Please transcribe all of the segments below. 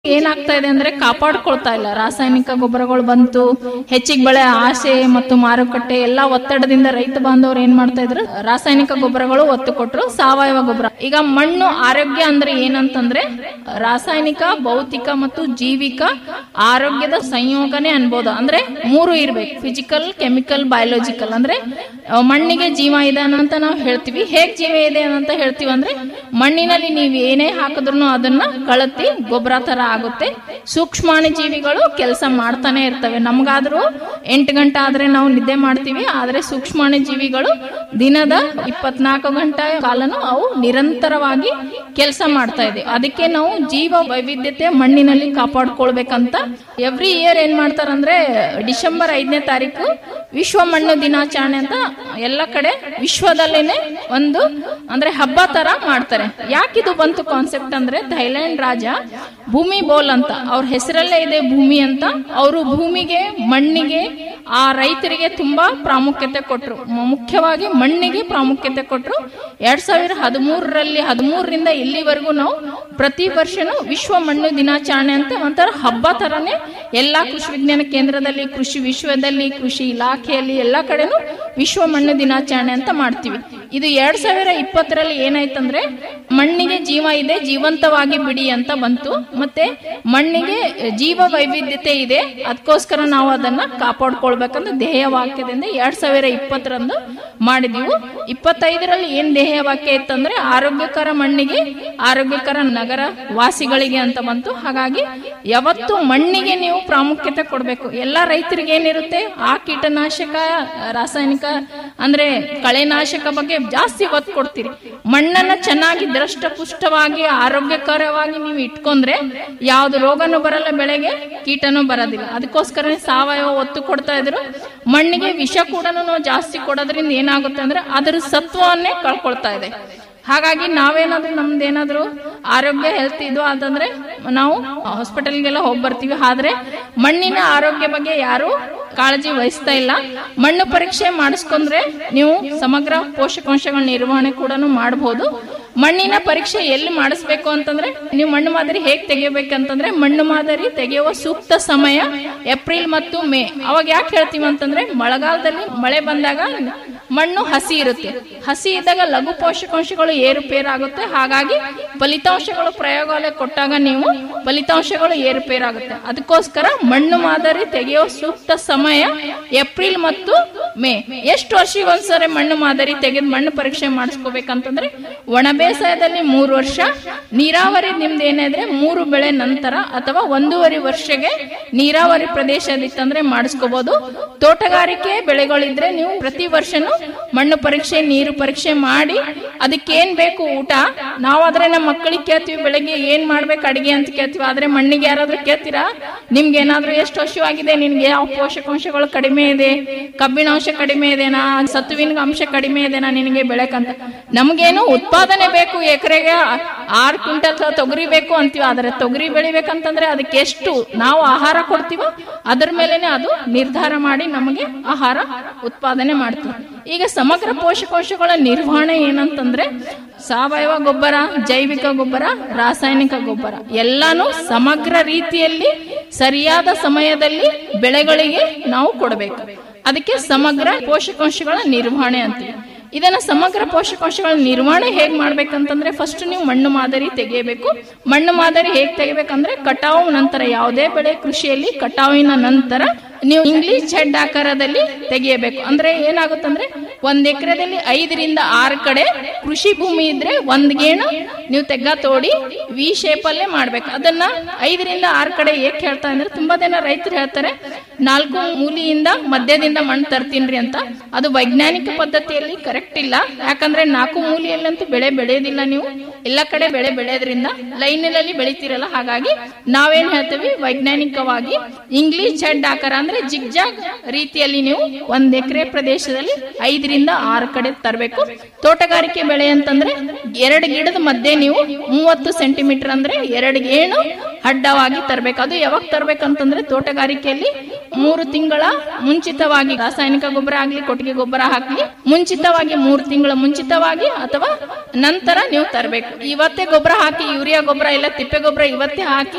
ಏನಾಗ್ತಾ ಇದೆ ಅಂದ್ರೆ ಕಾಪಾಡ್ಕೊಳ್ತಾ ಇಲ್ಲ ರಾಸಾಯನಿಕ ಗೊಬ್ಬರಗಳು ಬಂತು ಹೆಚ್ಚಿಗೆ ಬೆಳೆ ಆಸೆ ಮತ್ತು ಮಾರುಕಟ್ಟೆ ಎಲ್ಲಾ ಒತ್ತಡದಿಂದ ರೈತ ಬಾಂಧವರು ಏನ್ ಮಾಡ್ತಾ ಇದ್ರು ರಾಸಾಯನಿಕ ಗೊಬ್ಬರಗಳು ಒತ್ತು ಕೊಟ್ರು ಸಾವಯವ ಗೊಬ್ಬರ ಈಗ ಮಣ್ಣು ಆರೋಗ್ಯ ಅಂದ್ರೆ ಏನಂತಂದ್ರೆ ರಾಸಾಯನಿಕ ಭೌತಿಕ ಮತ್ತು ಜೀವಿಕ ಆರೋಗ್ಯದ ಸಂಯೋಗನೆ ಅನ್ಬೋದು ಅಂದ್ರೆ ಮೂರು ಇರ್ಬೇಕು ಫಿಸಿಕಲ್ ಕೆಮಿಕಲ್ ಬಯೋಲಾಜಿಕಲ್ ಅಂದ್ರೆ ಆ, ಮಣ್ಣಿಗೆ ಜೀವ ಇದೆ ಅಂತ ನಾವು ಹೇಳ್ತೀವಿ ಹೇಗ್ ಜೀವ ಇದೆ ಅಂತ ಹೇಳ್ತೀವಿ ಅಂದ್ರೆ ಮಣ್ಣಿನಲ್ಲಿ ನೀವು ಏನೇ ಹಾಕಿದ್ರು ಅದನ್ನ ಕಳತಿ ಗೊಬ್ಬರ ತರ ಆಗುತ್ತೆ ಸೂಕ್ಷ್ಮಾಣು ಜೀವಿಗಳು ಕೆಲಸ ಮಾಡ್ತಾನೆ ಇರ್ತವೆ ನಮ್ಗಾದ್ರೂ ಎಂಟು ಗಂಟೆ ಆದ್ರೆ ನಾವು ನಿದ್ದೆ ಮಾಡ್ತೀವಿ ಆದ್ರೆ ಸೂಕ್ಷ್ಮಾಣು ಜೀವಿಗಳು ದಿನದ ಇಪ್ಪತ್ನಾಲ್ಕು ಗಂಟೆ ಕಾಲನು ಅವು ನಿರಂತರವಾಗಿ ಕೆಲಸ ಮಾಡ್ತಾ ಇದೆ ಅದಕ್ಕೆ ನಾವು ಜೀವ ವೈವಿಧ್ಯತೆ ಮಣ್ಣಿನಲ್ಲಿ ಕಾಪಾಡ್ಕೊಳ್ಬೇಕಂತ ಎವ್ರಿ ಇಯರ್ ಏನ್ ಮಾಡ್ತಾರಂದ್ರೆ ಡಿಸೆಂಬರ್ ಐದನೇ ತಾರೀಕು ವಿಶ್ವ ಮಣ್ಣು ದಿನಾಚರಣೆ ಅಂತ ಎಲ್ಲ ಕಡೆ ವಿಶ್ವದಲ್ಲೇನೆ ಒಂದು ಅಂದ್ರೆ ಹಬ್ಬ ತರ ಮಾಡ್ತಾರೆ ಯಾಕಿದು ಬಂತು ಕಾನ್ಸೆಪ್ಟ್ ಅಂದ್ರೆ ಥೈಲ್ಯಾಂಡ್ ರಾಜ ಭೂಮಿ ಬೋಲ್ ಅಂತ ಅವ್ರ ಹೆಸರಲ್ಲೇ ಇದೆ ಭೂಮಿ ಅಂತ ಅವರು ಭೂಮಿಗೆ ಮಣ್ಣಿಗೆ ಆ ರೈತರಿಗೆ ತುಂಬಾ ಪ್ರಾಮುಖ್ಯತೆ ಕೊಟ್ರು ಮ- ಮುಖ್ಯವಾಗಿ ಮಣ್ಣಿಗೆ ಪ್ರಾಮುಖ್ಯತೆ ಕೊಟ್ರು ಎರಡ್ ಸಾವಿರ ಹದಿಮೂರರಲ್ಲಿ ಹದಿಮೂರರಿಂದ ಇಲ್ಲಿವರೆಗೂ ನಾವು ಪ್ರತಿ ವರ್ಷನೂ ವಿಶ್ವ ಮಣ್ಣು ದಿನಾಚರಣೆ ಅಂತ ಒಂಥರ ಹಬ್ಬ ತರನೇ ಎಲ್ಲಾ ಕೃಷಿ ವಿಜ್ಞಾನ ಕೇಂದ್ರದಲ್ಲಿ ಕೃಷಿ ವಿಶ್ವದಲ್ಲಿ ಕೃಷಿ ಇಲಾಖೆಯಲ್ಲಿ ಎಲ್ಲಾ ಕಡೆನೂ ವಿಶ್ವ ಮಣ್ಣು ದಿನಾಚರಣೆ ಅಂತ ಮಾಡ್ತೀವಿ ಇದು ಎರಡ್ ಸಾವಿರ ಇಪ್ಪತ್ತರಲ್ಲಿ ಏನಾಯ್ತಂದ್ರೆ ಮಣ್ಣಿಗೆ ಜೀವ ಇದೆ ಜೀವಂತವಾಗಿ ಬಿಡಿ ಅಂತ ಬಂತು ಮತ್ತೆ ಮಣ್ಣಿಗೆ ಜೀವ ವೈವಿಧ್ಯತೆ ಇದೆ ಅದಕ್ಕೋಸ್ಕರ ನಾವು ಅದನ್ನ ಕಾಪಾಡ್ಕೊಳ್ಬೇಕಂತ ಧ್ಯೇಯ ವಾಕ್ಯದಿಂದ ಎರಡ್ ಸಾವಿರ ಇಪ್ಪತ್ತರಂದು ಮಾಡಿದೀವಿ ಇಪ್ಪತ್ತೈದರಲ್ಲಿ ಏನ್ ಧ್ಯೇಯ ವಾಕ್ಯ ಇತ್ತಂದ್ರೆ ಆರೋಗ್ಯಕರ ಮಣ್ಣಿಗೆ ಆರೋಗ್ಯಕರ ನಗರ ವಾಸಿಗಳಿಗೆ ಅಂತ ಬಂತು ಹಾಗಾಗಿ ಯಾವತ್ತು ಮಣ್ಣಿಗೆ ನೀವು ಪ್ರಾಮುಖ್ಯತೆ ಕೊಡಬೇಕು ಎಲ್ಲಾ ರೈತರಿಗೆ ಏನಿರುತ್ತೆ ಆ ಕೀಟನಾಶಕ ರಾಸಾಯನಿಕ ಅಂದ್ರೆ ಕಳೆನಾಶಕ ಬಗ್ಗೆ ಜಾಸ್ತಿ ಒತ್ತು ಕೊಡ್ತೀರಿ ಮಣ್ಣನ್ನ ಚೆನ್ನಾಗಿ ದೃಷ್ಟ ಪುಷ್ಟವಾಗಿ ಆರೋಗ್ಯಕರವಾಗಿ ನೀವು ಇಟ್ಕೊಂಡ್ರೆ ಯಾವ್ದು ರೋಗನೂ ಬರಲ್ಲ ಬೆಳೆಗೆ ಕೀಟನೂ ಬರೋದಿಲ್ಲ ಅದಕ್ಕೋಸ್ಕರ ಸಾವಯವ ಒತ್ತು ಕೊಡ್ತಾ ಇದ್ರು ಮಣ್ಣಿಗೆ ವಿಷ ಕೂಡ ನಾವು ಜಾಸ್ತಿ ಕೊಡೋದ್ರಿಂದ ಏನಾಗುತ್ತೆ ಅಂದ್ರೆ ಅದರ ಸತ್ವವನ್ನೇ ಕಳ್ಕೊಳ್ತಾ ಇದೆ ಹಾಗಾಗಿ ನಾವೇನಾದ್ರೂ ನಮ್ದೇನಾದ್ರೂ ಆರೋಗ್ಯ ಹೆಲ್ತ್ ಇದು ಅಂತಂದ್ರೆ ನಾವು ಹಾಸ್ಪಿಟಲ್ಗೆಲ್ಲ ಹೋಗಿ ಬರ್ತೀವಿ ಆದ್ರೆ ಮಣ್ಣಿನ ಆರೋಗ್ಯ ಬಗ್ಗೆ ಯಾರು ಕಾಳಜಿ ವಹಿಸ್ತಾ ಇಲ್ಲ ಮಣ್ಣು ಪರೀಕ್ಷೆ ಮಾಡಿಸ್ಕೊಂಡ್ರೆ ನೀವು ಸಮಗ್ರ ಪೋಷಕಾಂಶಗಳ ನಿರ್ವಹಣೆ ಕೂಡ ಮಾಡಬಹುದು ಮಣ್ಣಿನ ಪರೀಕ್ಷೆ ಎಲ್ಲಿ ಮಾಡಿಸ್ಬೇಕು ಅಂತಂದ್ರೆ ನೀವು ಮಣ್ಣು ಮಾದರಿ ಹೇಗ್ ತೆಗಿಬೇಕಂತಂದ್ರೆ ಮಣ್ಣು ಮಾದರಿ ತೆಗೆಯುವ ಸೂಕ್ತ ಸಮಯ ಏಪ್ರಿಲ್ ಮತ್ತು ಮೇ ಅವಾಗ ಯಾಕೆ ಹೇಳ್ತೀವಿ ಅಂತಂದ್ರೆ ಮಳೆಗಾಲದಲ್ಲಿ ಮಳೆ ಬಂದಾಗ ಮಣ್ಣು ಹಸಿ ಇರುತ್ತೆ ಹಸಿ ಇದ್ದಾಗ ಲಘು ಪೋಷಕಾಂಶಗಳು ಏರುಪೇರಾಗುತ್ತೆ ಹಾಗಾಗಿ ಫಲಿತಾಂಶಗಳು ಪ್ರಯೋಗಾಲಯ ಕೊಟ್ಟಾಗ ನೀವು ಫಲಿತಾಂಶಗಳು ಏರುಪೇರಾಗುತ್ತೆ ಅದಕ್ಕೋಸ್ಕರ ಮಣ್ಣು ಮಾದರಿ ತೆಗೆಯುವ ಸೂಕ್ತ ಸಮಯ ಏಪ್ರಿಲ್ ಮತ್ತು ಮೇ ಎಷ್ಟು ವರ್ಷಿಗೊಂದ್ಸರಿ ಮಣ್ಣು ಮಾದರಿ ತೆಗೆದು ಮಣ್ಣು ಪರೀಕ್ಷೆ ಮಾಡಿಸ್ಕೋಬೇಕಂತಂದ್ರೆ ಒಣ ಬೇಸಾಯದಲ್ಲಿ ಮೂರು ವರ್ಷ ನೀರಾವರಿ ನಿಮ್ದು ಏನಿದ್ರೆ ಮೂರು ಬೆಳೆ ನಂತರ ಅಥವಾ ಒಂದೂವರೆ ವರ್ಷಗೆ ನೀರಾವರಿ ಪ್ರದೇಶದಿತ್ತಂದ್ರೆ ಮಾಡಿಸ್ಕೋಬಹುದು ತೋಟಗಾರಿಕೆ ಬೆಳೆಗಳಿದ್ರೆ ನೀವು ಪ್ರತಿ ವರ್ಷನೂ ಮಣ್ಣು ಪರೀಕ್ಷೆ ನೀರು ಪರೀಕ್ಷೆ ಮಾಡಿ ಅದಕ್ಕೇನ್ ಬೇಕು ಊಟ ನಾವಾದ್ರೆ ನಮ್ಮ ಮಕ್ಕಳಿಗೆ ಕೇಳ್ತೀವಿ ಬೆಳಗ್ಗೆ ಏನ್ ಮಾಡ್ಬೇಕು ಅಡಿಗೆ ಅಂತ ಕೇಳ್ತೀವಿ ಆದ್ರೆ ಮಣ್ಣಿಗೆ ಯಾರಾದ್ರೂ ಕೇಳ್ತೀರಾ ನಿಮ್ಗೆ ಏನಾದ್ರೂ ಎಷ್ಟು ಹಸಿವಾಗಿದೆ ನಿನ್ಗೆ ಯಾವ ಪೋಷಕಾಂಶಗಳು ಕಡಿಮೆ ಇದೆ ಕಬ್ಬಿಣಾಂಶ ಕಡಿಮೆ ಇದೆನಾ ಸತುವಿನ ಅಂಶ ಕಡಿಮೆ ಇದೆನಾ ನಿನಗೆ ಬೆಳೆಕಂತ ನಮ್ಗೇನು ಉತ್ಪಾದನೆ ಬೇಕು ಎಕರೆಗೆ ಆರು ಕ್ವಿಂಟಲ್ ತೊಗರಿ ಬೇಕು ಅಂತೀವಿ ಆದ್ರೆ ತೊಗರಿ ಬೆಳಿಬೇಕಂತಂದ್ರೆ ಅದಕ್ಕೆ ಎಷ್ಟು ನಾವು ಆಹಾರ ಕೊಡ್ತೀವೋ ಅದ್ರ ಮೇಲೆನೆ ಅದು ನಿರ್ಧಾರ ಮಾಡಿ ನಮಗೆ ಆಹಾರ ಉತ್ಪಾದನೆ ಮಾಡ್ತೀವಿ ಈಗ ಸಮಗ್ರ ಪೋಷಕಾಂಶಗಳ ನಿರ್ವಹಣೆ ಏನಂತಂದ್ರೆ ಸಾವಯವ ಗೊಬ್ಬರ ಜೈವಿಕ ಗೊಬ್ಬರ ರಾಸಾಯನಿಕ ಗೊಬ್ಬರ ಎಲ್ಲಾನು ಸಮಗ್ರ ರೀತಿಯಲ್ಲಿ ಸರಿಯಾದ ಸಮಯದಲ್ಲಿ ಬೆಳೆಗಳಿಗೆ ನಾವು ಕೊಡಬೇಕು ಅದಕ್ಕೆ ಸಮಗ್ರ ಪೋಷಕಾಂಶಗಳ ನಿರ್ವಹಣೆ ಅಂತೀವಿ ಇದನ್ನ ಸಮಗ್ರ ಪೋಷಕಾಂಶಗಳ ನಿರ್ವಹಣೆ ಹೇಗ್ ಮಾಡ್ಬೇಕಂತಂದ್ರೆ ಫಸ್ಟ್ ನೀವು ಮಣ್ಣು ಮಾದರಿ ತೆಗೆಯಬೇಕು ಮಣ್ಣು ಮಾದರಿ ಹೇಗ್ ತೆಗಿಬೇಕಂದ್ರೆ ಕಟಾವು ನಂತರ ಯಾವುದೇ ಬೆಳೆ ಕೃಷಿಯಲ್ಲಿ ಕಟಾವಿನ ನಂತರ ನೀವು ಇಂಗ್ಲಿಷ್ ಹೆಡ್ ಆಕಾರದಲ್ಲಿ ತೆಗೆಯಬೇಕು ಅಂದ್ರೆ ಏನಾಗುತ್ತಂದ್ರೆ ಒಂದ್ ಎಕರೆದಲ್ಲಿ ಐದರಿಂದ ಆರು ಕಡೆ ಕೃಷಿ ಭೂಮಿ ಇದ್ರೆ ಒಂದ್ ಗೇಣು ನೀವು ತೆಗ್ಗ ತೋಡಿ ವಿ ಶೇಪ್ ಅಲ್ಲೇ ಮಾಡ್ಬೇಕು ಅದನ್ನ ಐದರಿಂದ ಆರು ಕಡೆ ಏಕ್ ಹೇಳ್ತಾ ಅಂದ್ರೆ ತುಂಬಾ ಜನ ರೈತರು ಹೇಳ್ತಾರೆ ನಾಲ್ಕು ಮೂಲಿಯಿಂದ ಮಧ್ಯದಿಂದ ಮಣ್ಣು ತರ್ತೀನ್ರಿ ಅಂತ ಅದು ವೈಜ್ಞಾನಿಕ ಪದ್ಧತಿಯಲ್ಲಿ ಕರೆಕ್ಟ್ ಇಲ್ಲ ಯಾಕಂದ್ರೆ ನಾಲ್ಕು ಮೂಲಿಯಲ್ಲಂತೂ ಬೆಳೆ ಬೆಳೆಯೋದಿಲ್ಲ ನೀವು ಎಲ್ಲ ಕಡೆ ಬೆಳೆ ಬೆಳೆಯೋದ್ರಿಂದ ಲೈನಲ್ಲಿ ಬೆಳಿತೀರಲ್ಲ ಹಾಗಾಗಿ ನಾವೇನ್ ಹೇಳ್ತೀವಿ ವೈಜ್ಞಾನಿಕವಾಗಿ ಇಂಗ್ಲಿಷ್ ಹೆಡ್ ಆಕಾರ ಅಂದ್ರೆ ಜಿಗ್ಜಾಗ್ ರೀತಿಯಲ್ಲಿ ನೀವು ಒಂದ್ ಎಕರೆ ಪ್ರದೇಶದಲ್ಲಿ ಐದರಿಂದ ಆರು ಕಡೆ ತರಬೇಕು ತೋಟಗಾರಿಕೆ ಬೆಳೆ ಅಂತಂದ್ರೆ ಎರಡು ಗಿಡದ ಮಧ್ಯೆ ನೀವು ಮೂವತ್ತು ಸೆಂಟಿಮೀಟರ್ ಅಂದ್ರೆ ಎರಡು ಗೇಣು ಅಡ್ಡವಾಗಿ ತರಬೇಕು ಅದು ಯಾವಾಗ ತರಬೇಕಂತಂದ್ರೆ ತೋಟಗಾರಿಕೆಯಲ್ಲಿ ಮೂರು ತಿಂಗಳ ಮುಂಚಿತವಾಗಿ ರಾಸಾಯನಿಕ ಗೊಬ್ಬರ ಆಗ್ಲಿ ಕೊಟ್ಟಿಗೆ ಗೊಬ್ಬರ ಹಾಕ್ಲಿ ಮುಂಚಿತವಾಗಿ ಮೂರು ತಿಂಗಳ ಮುಂಚಿತವಾಗಿ ಅಥವಾ ನಂತರ ನೀವು ತರಬೇಕು ಇವತ್ತೇ ಗೊಬ್ಬರ ಹಾಕಿ ಯೂರಿಯಾ ಗೊಬ್ಬರ ಇಲ್ಲ ತಿಪ್ಪೆ ಗೊಬ್ಬರ ಇವತ್ತೇ ಹಾಕಿ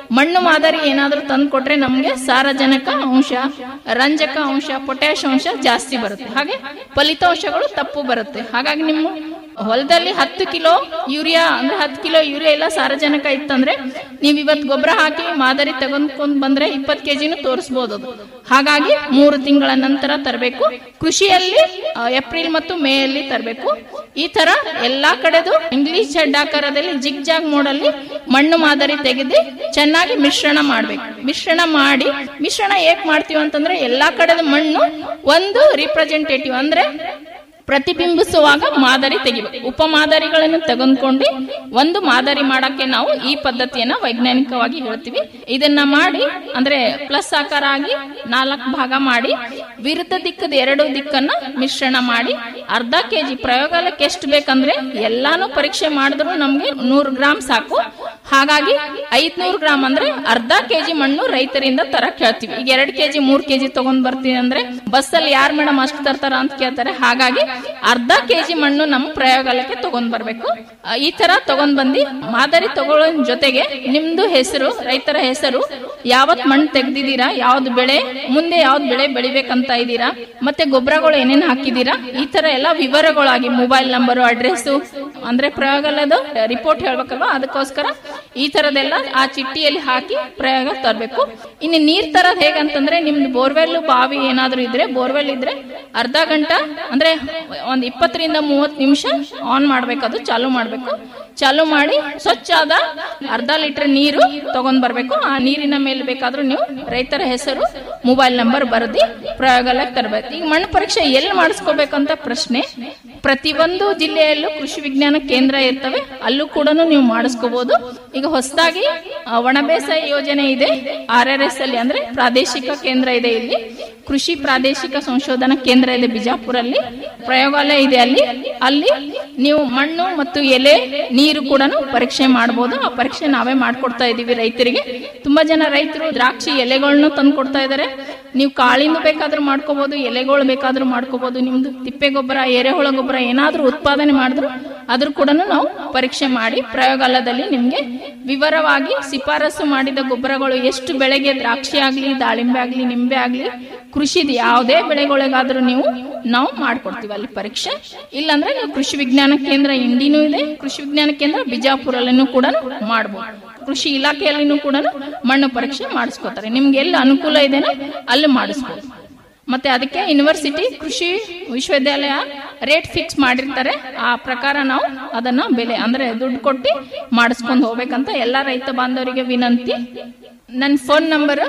ಮಣ್ಣು ಮಾದರಿ ಏನಾದ್ರೂ ತಂದು ಕೊಟ್ರೆ ನಮ್ಗೆ ಸಾರಜನಕ ಅಂಶ ರಂಜಕ ಅಂಶ ಪೊಟ್ಯಾಶ್ ಅಂಶ ಜಾಸ್ತಿ ಬರುತ್ತೆ ಹಾಗೆ ಫಲಿತಾಂಶಗಳು ತಪ್ಪು ಬರುತ್ತೆ ಹಾಗಾಗಿ ನಿಮ್ಮ ಹೊಲದಲ್ಲಿ ಹತ್ತು ಕಿಲೋ ಯೂರಿಯಾ ಅಂದ್ರೆ ಹತ್ತು ಕಿಲೋ ಯೂರಿಯಾ ಇಲ್ಲ ಸಾರಜನಕ ಇತ್ತಂದ್ರೆ ನೀವ್ ಇವತ್ ಗೊಬ್ಬರ ಹಾಕಿ ಮಾದರಿ ತಗೊಂಡ್ಕೊಂಡ್ ಬಂದ್ರೆ ಇಪ್ಪತ್ ಕೆಜಿನೂ ತೋರಿಸಬಹುದು ಅದು ಹಾಗಾಗಿ ಮೂರು ತಿಂಗಳ ನಂತರ ತರಬೇಕು ಕೃಷಿಯಲ್ಲಿ ಆ, ಏಪ್ರಿಲ್ ಮತ್ತು ಮೇ ಅಲ್ಲಿ ತರಬೇಕು ಈ ತರ ಎಲ್ಲಾ ಕಡೆದು ಇಂಗ್ಲಿಷ್ ಶೆಡ್ ಆಕಾರದಲ್ಲಿ ಜಿಗ್ ಜಾಗ್ ಮೋಡಲ್ಲಿ ಮಣ್ಣು ಮಾದರಿ ತೆಗೆದು ಚೆನ್ನಾಗಿ ಮಿಶ್ರಣ ಮಾಡ್ಬೇಕು ಮಿಶ್ರಣ ಮಾಡಿ ಮಿಶ್ರಣ ಹೇಗ್ ಮಾಡ್ತೀವಿ ಅಂತಂದ್ರೆ ಎಲ್ಲಾ ಕಡೆದ ಮಣ್ಣು ಒಂದು ರಿಪ್ರೆಸೆಂಟೇಟಿವ್ ಅಂದ್ರೆ ಪ್ರತಿಬಿಂಬಿಸುವಾಗ ಮಾದರಿ ತೆಗಿಬೇಕು ಉಪ ಮಾದರಿಗಳನ್ನು ತೆಗೆದುಕೊಂಡು ಒಂದು ಮಾದರಿ ಮಾಡಕ್ಕೆ ನಾವು ಈ ಪದ್ಧತಿಯನ್ನ ವೈಜ್ಞಾನಿಕವಾಗಿ ಹೇಳ್ತೀವಿ ಇದನ್ನ ಮಾಡಿ ಅಂದ್ರೆ ಪ್ಲಸ್ ಆಕಾರ ಆಗಿ ನಾಲ್ಕು ಭಾಗ ಮಾಡಿ ವಿರುದ್ಧ ದಿಕ್ಕದ ಎರಡು ದಿಕ್ಕನ್ನ ಮಿಶ್ರಣ ಮಾಡಿ ಅರ್ಧ ಕೆಜಿ ಪ್ರಯೋಗಾಲಯಕ್ಕೆ ಎಷ್ಟು ಬೇಕಂದ್ರೆ ಎಲ್ಲಾನು ಪರೀಕ್ಷೆ ಮಾಡಿದ್ರು ನಮ್ಗೆ ನೂರು ಗ್ರಾಮ್ ಸಾಕು ಹಾಗಾಗಿ ಐದ್ನೂರು ಗ್ರಾಮ್ ಅಂದ್ರೆ ಅರ್ಧ ಕೆಜಿ ಮಣ್ಣು ರೈತರಿಂದ ತರಕ್ ಹೇಳ್ತೀವಿ ಈಗ ಎರಡ್ ಕೆಜಿ ಮೂರ್ ಕೆಜಿ ತಗೊಂಡ್ ಬರ್ತೀನಿ ಅಂದ್ರೆ ಬಸ್ಸಲ್ಲಿ ಯಾರ್ ಮೇಡಮ್ ಅಷ್ಟು ತರ್ತಾರ ಅಂತ ಕೇಳ್ತಾರೆ ಹಾಗಾಗಿ ಅರ್ಧ ಕೆಜಿ ಮಣ್ಣು ನಮ್ಮ ಪ್ರಯೋಗಾಲಯಕ್ಕೆ ತಗೊಂಡ್ ಬರ್ಬೇಕು ಆ, ಈ ತರ ತಗೊಂಡ್ ಬಂದು ಮಾದರಿ ತಗೊಳ್ಳೋ ಜೊತೆಗೆ ನಿಮ್ದು ಹೆಸರು ರೈತರ ಹೆಸರು ಯಾವತ್ ಮಣ್ಣು ತೆಗ್ದಿದ್ದೀರಾ ಯಾವ್ದು ಬೆಳೆ ಮುಂದೆ ಯಾವ್ದು ಬೆಳೆ ಬೆಳಿಬೇಕಂತ ಇದ್ದೀರಾ ಮತ್ತೆ ಗೊಬ್ಬರಗಳು ಏನೇನ್ ಹಾಕಿದೀರಾ ಈ ತರ ಎಲ್ಲ ವಿವರಗಳಾಗಿ ಮೊಬೈಲ್ ನಂಬರು ಅಡ್ರೆಸ್ ಅಂದ್ರೆ ಪ್ರಯೋಗಾಲಯದ ರಿಪೋರ್ಟ್ ಹೇಳ್ಬೇಕಲ್ವಾ ಅದಕ್ಕೋಸ್ಕರ ಈ ತರದೆಲ್ಲ ಆ ಚಿಟ್ಟಿಯಲ್ಲಿ ಹಾಕಿ ಪ್ರಯೋಗ ತರಬೇಕು ಇನ್ನು ನೀರ್ ತರದ್ ಹೇಗಂತಂದ್ರೆ ನಿಮ್ದು ಬೋರ್ವೆಲ್ ಬಾವಿ ಏನಾದ್ರೂ ಇದ್ರೆ ಬೋರ್ವೆಲ್ ಇದ್ರೆ ಅರ್ಧ ಗಂಟ ಅಂದ್ರೆ ಒಂದ್ ಇಪ್ಪತ್ತರಿಂದ ಮೂವತ್ ನಿಮಿಷ ಆನ್ ಮಾಡ್ಬೇಕು ಅದು ಚಾಲು ಮಾಡ್ಬೇಕು ಚಾಲು ಮಾಡಿ ಸ್ವಚ್ಛ ಆದ ಅರ್ಧ ಲೀಟರ್ ನೀರು ತಗೊಂಡ್ ಬರ್ಬೇಕು ಆ ನೀರಿನ ಮೇಲೆ ಬೇಕಾದ್ರೂ ನೀವು ರೈತರ ಹೆಸರು ಮೊಬೈಲ್ ನಂಬರ್ ಬರೆದಿ ಪ್ರಯೋಗಾಲಯಕ್ಕೆ ತರಬೇಕು ಈಗ ಮಣ್ಣು ಪರೀಕ್ಷೆ ಎಲ್ಲಿ ಮಾಡಿಸ್ಕೋಬೇಕಂತ ಪ್ರಶ್ನೆ ಪ್ರತಿಯೊಂದು ಜಿಲ್ಲೆಯಲ್ಲೂ ಕೃಷಿ ವಿಜ್ಞಾನ ಕೇಂದ್ರ ಇರ್ತವೆ ಅಲ್ಲೂ ಕೂಡ ನೀವು ಮಾಡಿಸ್ಕೋಬಹುದು ಈಗ ಹೊಸದಾಗಿ ಒಣ ಬೇಸಾಯ ಯೋಜನೆ ಇದೆ ಆರ್ ಆರ್ ಎಸ್ ಅಲ್ಲಿ ಅಂದ್ರೆ ಪ್ರಾದೇಶಿಕ ಕೇಂದ್ರ ಇದೆ ಇಲ್ಲಿ ಕೃಷಿ ಪ್ರಾದೇಶಿಕ ಸಂಶೋಧನಾ ಕೇಂದ್ರ ಇದೆ ಬಿಜಾಪುರಲ್ಲಿ ಪ್ರಯೋಗಾಲಯ ಇದೆ ಅಲ್ಲಿ ಅಲ್ಲಿ ನೀವು ಮಣ್ಣು ಮತ್ತು ಎಲೆ ನೀರು ಕೂಡ ಪರೀಕ್ಷೆ ಮಾಡಬಹುದು ಆ ಪರೀಕ್ಷೆ ನಾವೇ ಮಾಡ್ಕೊಡ್ತಾ ಇದೀವಿ ರೈತರಿಗೆ ತುಂಬಾ ಜನ ರೈತರು ದ್ರಾಕ್ಷಿ ಎಲೆಗಳನ್ನು ತಂದು ಕೊಡ್ತಾ ಇದಾರೆ ನೀವು ಕಾಳಿಂದ ಬೇಕಾದ್ರೂ ಮಾಡ್ಕೋಬಹುದು ಎಲೆಗಳು ಬೇಕಾದ್ರೂ ಮಾಡ್ಕೋಬಹುದು ನಿಮ್ದು ತಿಪ್ಪೆ ಗೊಬ್ಬರ ಎರೆಹುಳ ಗೊಬ್ಬರ ಏನಾದ್ರೂ ಉತ್ಪಾದನೆ ಮಾಡಿದ್ರು ಅದ್ರ ಕೂಡ ನಾವು ಪರೀಕ್ಷೆ ಮಾಡಿ ಪ್ರಯೋಗಾಲಯದಲ್ಲಿ ನಿಮ್ಗೆ ವಿವರವಾಗಿ ಶಿಫಾರಸು ಮಾಡಿದ ಗೊಬ್ಬರಗಳು ಎಷ್ಟು ಬೆಳೆಗೆ ದ್ರಾಕ್ಷಿ ಆಗ್ಲಿ ದಾಳಿಂಬೆ ಆಗ್ಲಿ ನಿಂಬೆ ಆಗ್ಲಿ ಕೃಷಿದ ಯಾವುದೇ ಬೆಳೆಗಳಿಗಾದ್ರೂ ನೀವು ನಾವು ಮಾಡ್ಕೊಡ್ತೀವಿ ಅಲ್ಲಿ ಪರೀಕ್ಷೆ ಇಲ್ಲಾಂದ್ರೆ ನೀವು ಕೃಷಿ ವಿಜ್ಞಾನ ಕೇಂದ್ರ ಇಂಡಿನೂ ಇದೆ ಕೃಷಿ ವಿಜ್ಞಾನ ಕೇಂದ್ರ ಬಿಜಾಪುರಲ್ಲೂ ಕೂಡ ಮಾಡಬಹುದು ಕೃಷಿ ಇಲಾಖೆಯಲ್ಲಿನೂ ಕೂಡ ಮಣ್ಣು ಪರೀಕ್ಷೆ ಮಾಡಿಸ್ಕೋತಾರೆ ನಿಮ್ಗೆ ಎಲ್ಲಿ ಅನುಕೂಲ ಇದೆನೋ ಅಲ್ಲಿ ಮಾಡಿಸ್ಬೋದು ಮತ್ತೆ ಅದಕ್ಕೆ ಯೂನಿವರ್ಸಿಟಿ ಕೃಷಿ ವಿಶ್ವವಿದ್ಯಾಲಯ ರೇಟ್ ಫಿಕ್ಸ್ ಮಾಡಿರ್ತಾರೆ ಆ ಪ್ರಕಾರ ನಾವು ಅದನ್ನ ಬೆಲೆ ಅಂದ್ರೆ ದುಡ್ಡು ಕೊಟ್ಟು ಮಾಡಿಸ್ಕೊಂಡು ಹೋಗ್ಬೇಕಂತ ಎಲ್ಲಾ ರೈತ ಬಾಂಧವರಿಗೆ ವಿನಂತಿ ನನ್ನ phone number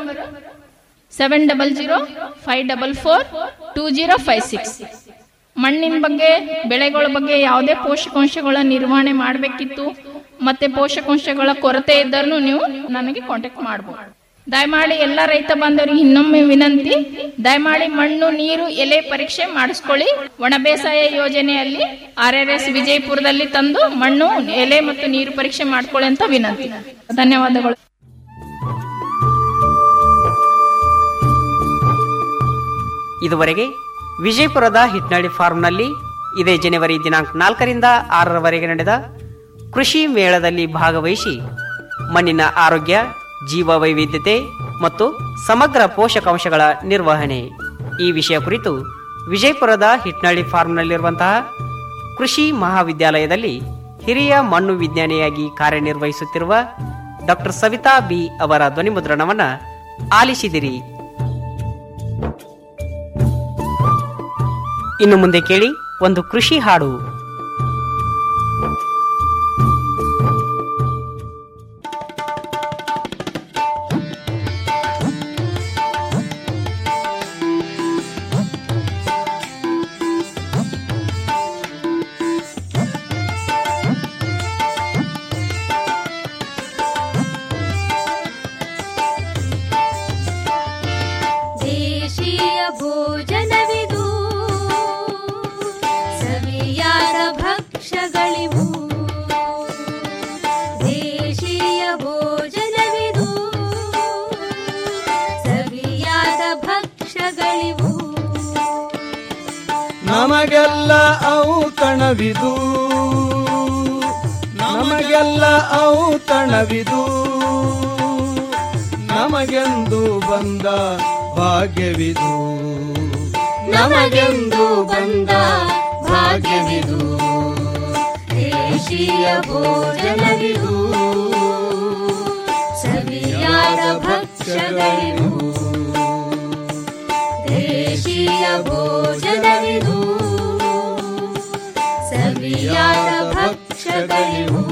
seven double zero five double four two zero five six ಮಣ್ಣಿನ ಬಗ್ಗೆ ಬೆಳೆಗಳ ಬಗ್ಗೆ ಯಾವುದೇ ಪೋಷಕಾಂಶಗಳ ನಿರ್ವಹಣೆ ಮಾಡಬೇಕಿತ್ತು ಮತ್ತೆ ಪೋಷಕಾಂಶಗಳ ಕೊರತೆ ಇದ್ದರೂ ನೀವು ನನಗೆ ಕಾಂಟ್ಯಾಕ್ಟ್ ಮಾಡಬಹುದು ದಯಮಾಡಿ ಎಲ್ಲ ರೈತ ಬಾಂಧವರಿಗೆ ಇನ್ನೊಮ್ಮೆ ವಿನಂತಿ ದಯಮಾಡಿ ಮಣ್ಣು ನೀರು ಎಲೆ ಪರೀಕ್ಷೆ ಮಾಡಿಸ್ಕೊಳ್ಳಿ ಒಣ ಬೇಸಾಯ ಯೋಜನೆಯಲ್ಲಿ ಆರ್ ಆರ್ ಎಸ್ ವಿಜಯಪುರದಲ್ಲಿ ತಂದು ಮಣ್ಣು ಎಲೆ ಮತ್ತು ನೀರು ಪರೀಕ್ಷೆ ಮಾಡ್ಕೊಳ್ಳಿ ಅಂತ ವಿನಂತಿ ಧನ್ಯವಾದಗಳು ಇದುವರೆಗೆ ವಿಜಯಪುರದ ಹಿಟ್ನಾಡಿ ಫಾರ್ಮ್ನಲ್ಲಿ ಇದೇ ಜನವರಿ ದಿನಾಂಕ ನಾಲ್ಕರಿಂದ ಆರರವರೆಗೆ ನಡೆದ ಕೃಷಿ ಮೇಳದಲ್ಲಿ ಭಾಗವಹಿಸಿ ಮಣ್ಣಿನ ಆರೋಗ್ಯ ಜೀವ ವೈವಿಧ್ಯತೆ ಮತ್ತು ಸಮಗ್ರ ಪೋಷಕಾಂಶಗಳ ನಿರ್ವಹಣೆ ಈ ವಿಷಯ ಕುರಿತು ವಿಜಯಪುರದ ಹಿಟ್ನಳ್ಳಿ ಫಾರ್ಮ್ನಲ್ಲಿರುವಂತಹ ಕೃಷಿ ಮಹಾವಿದ್ಯಾಲಯದಲ್ಲಿ ಹಿರಿಯ ಮಣ್ಣು ವಿಜ್ಞಾನಿಯಾಗಿ ಕಾರ್ಯನಿರ್ವಹಿಸುತ್ತಿರುವ ಡಾಕ್ಟರ್ ಸವಿತಾ ಬಿ ಅವರ ಧ್ವನಿಮುದ್ರಣವನ್ನು ಆಲಿಸಿದಿರಿ ಇನ್ನು ಮುಂದೆ ಕೇಳಿ ಒಂದು ಕೃಷಿ ಹಾಡು ದೇಶೀಯ ಭೋಜನವಿದು ಸವಿಯಾದ ಭಕ್ಷ್ಯಗಳಿವು ದೇಶೀಯ ಭೋಜನವಿದು ಸವಿಯಾದ ಭಕ್ಷ್ಯಗಳಿವು ನಮಗೆಲ್ಲ ಔತಣವಿದು ನಮಗೆಲ್ಲ ಔತಣವಿದು ನಮಗೆಂದು ಬಂದ ಭಾಗ್ಯವಿದು ನಮಗೆಂದು ಬಂದ ಭಾಗ್ಯವಿದು ದೇಶೀಯ ಭೋಜನವಿದು ಸವಿಯಾದ ಭಕ್ಷ್ಯಗಳಿವು ದೇಶೀಯ ಭೋಜನವಿದು ಸವಿಯಾದ ಭಕ್ಷ್ಯಗಳಿವು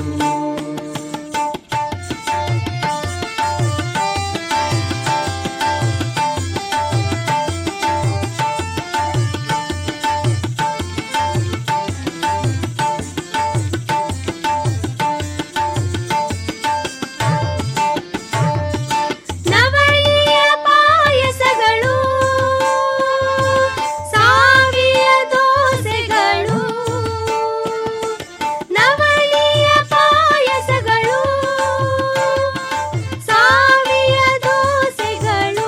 ನವಳಿಯ ಪಾಯಸಗಳು ಸಾವಿಯ ದೋಸೆಗಳು ನವಳಿಯ ಪಾಯಸಗಳು ಸಾವಿಯ ದೋಸೆಗಳು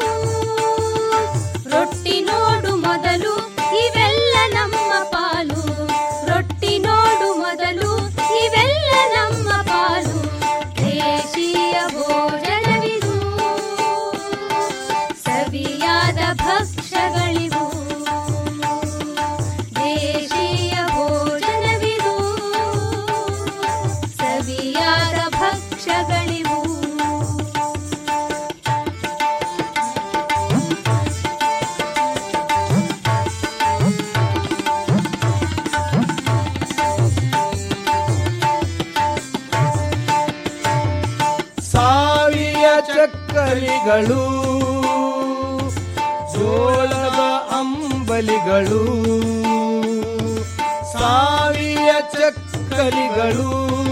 ರೊಟ್ಟಿ ನೋಡು ಮೊದಲು ಇವೆಲ್ಲ ನಮ್ಮ ಪಾಲು ರೊಟ್ಟಿ ನೋಡು ಮೊದಲು ಇವೆಲ್ಲ ನಮ್ಮ ಪಾಲು ದೇಶೀಯ ಭೋಜನವಿದು ಸವಿಯಾದ ಭಕ್ಷ್ಯಗಳಿವು ದೇಶೀಯ ಭೋಜನವಿದು ಸವಿಯಾದ ಭಕ್ಷ್ಯಗಳಿವು ಸಾವಿಯ ಚಕ್ಕಲಿಗಳು ಜೋಳದ ಅಂಬಲಿಗಳು ಸಾವಿಯ ಚಕ್ಕಲಿಗಳು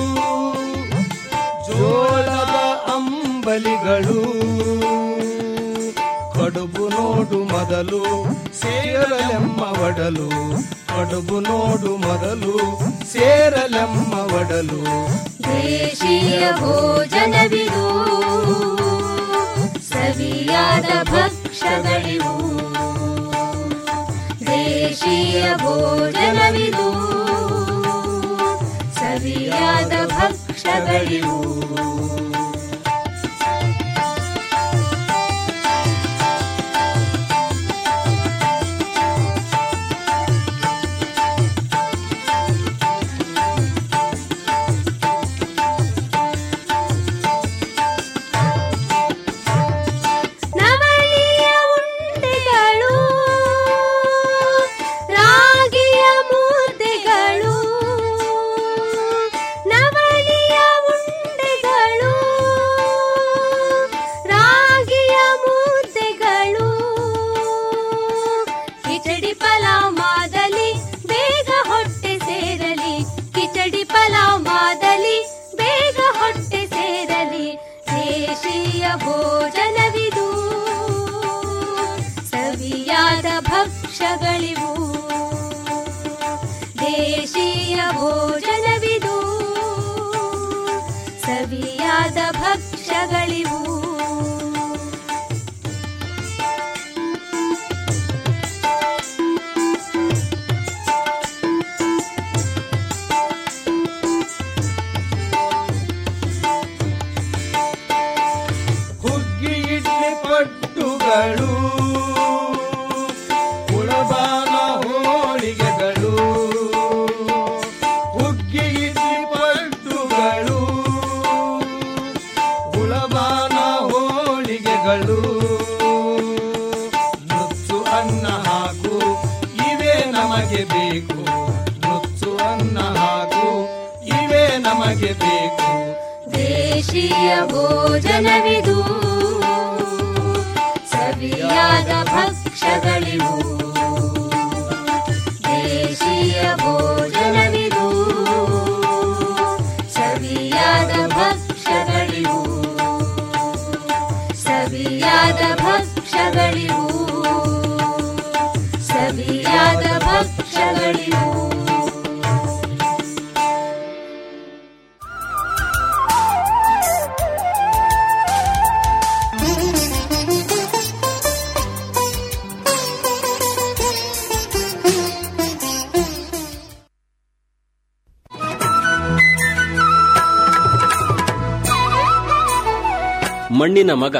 ಜೋಳದ ಅಂಬಲಿಗಳು ಕಡುಬು ನೋಡು ಮೊದಲು ಸೇರಲೆಮ್ಮ ಒಡಲು ಕಡುಬು ನೋಡು ಮೊದಲು ಸೇರಲೆಮ್ಮ ಒಡಲು ದೇಶೀಯ ಭೋಜನವಿದು ಸವಿಯಾದ ಭಕ್ಷ್ಯಗಳಿವು ದೇಶೀಯ ಭೋಜನವಿದು ಸವಿಯಾದ ಭಕ್ಷ್ಯಗಳಿವು ನವಳಿಯ ಉಂಡೆಗಳು ರಾಗಿಯ ಮುದ್ದೆಗಳು ನವಳಿಯ ಉಂಡೆಗಳು ರಾಗಿಯ ಮುದ್ದೆಗಳು ಕಿಚಡಿ ಪಲಾವ್ ಮಾದಲಿ ಬೇಗ ಹೊಟ್ಟೆ ಸೇರಲಿ ಕಿಚಡಿ ಪಲಾವ್ ಮಾದಲಿ ಬೇಗ ಹೊಟ್ಟೆ ಸೇರಲಿ ದೇಶೀಯ ಭೋಜನವಿದು ಸವಿಯಾದ ಭಕ್ಷ್ಯಗಳಿವು ದೇಶೀಯ ಭೋಜನವಿದು ಸವಿಯಾದ ಭಕ್ಷ್ಯಗಳಿವು ಹುಗ್ಗಿ ಇಡ್ಲಿ ಪಟ್ಟುಗಳು ಕುಳಬಾನ ಹೋಳಿಗೆಗಳು ಹುಗ್ಗಿ ಇಡ್ಲಿ ಪಟ್ಟುಗಳು ಕುಳಬಾನ ಹೋಳಿಗೆಗಳು ನುಚ್ಚು ಅನ್ನ ಹಾಕು ಇವೇ ನಮಗೆ ಬೇಕು ನುಚ್ಚು ಅನ್ನ ಹಾಕು ಇವೇ ನಮಗೆ ಬೇಕು ದೇಶೀಯ ಭೋಜನವಿದು ಸವಿಯಾದ ಭಕ್ಷ್ಯಗಳಿವು ದೇಶೀಯ ಭೋಜನವಿದು ಸವಿಯಾದ ಭಕ್ಷ್ಯಗಳಿವು ಸವಿಯಾದ ಭಕ್ಷ್ಯಗಳಿವು ಸವಿಯಾದ ಭಕ್ಷ್ಯಗಳಿವು ಮಣ್ಣಿನ ಮಗ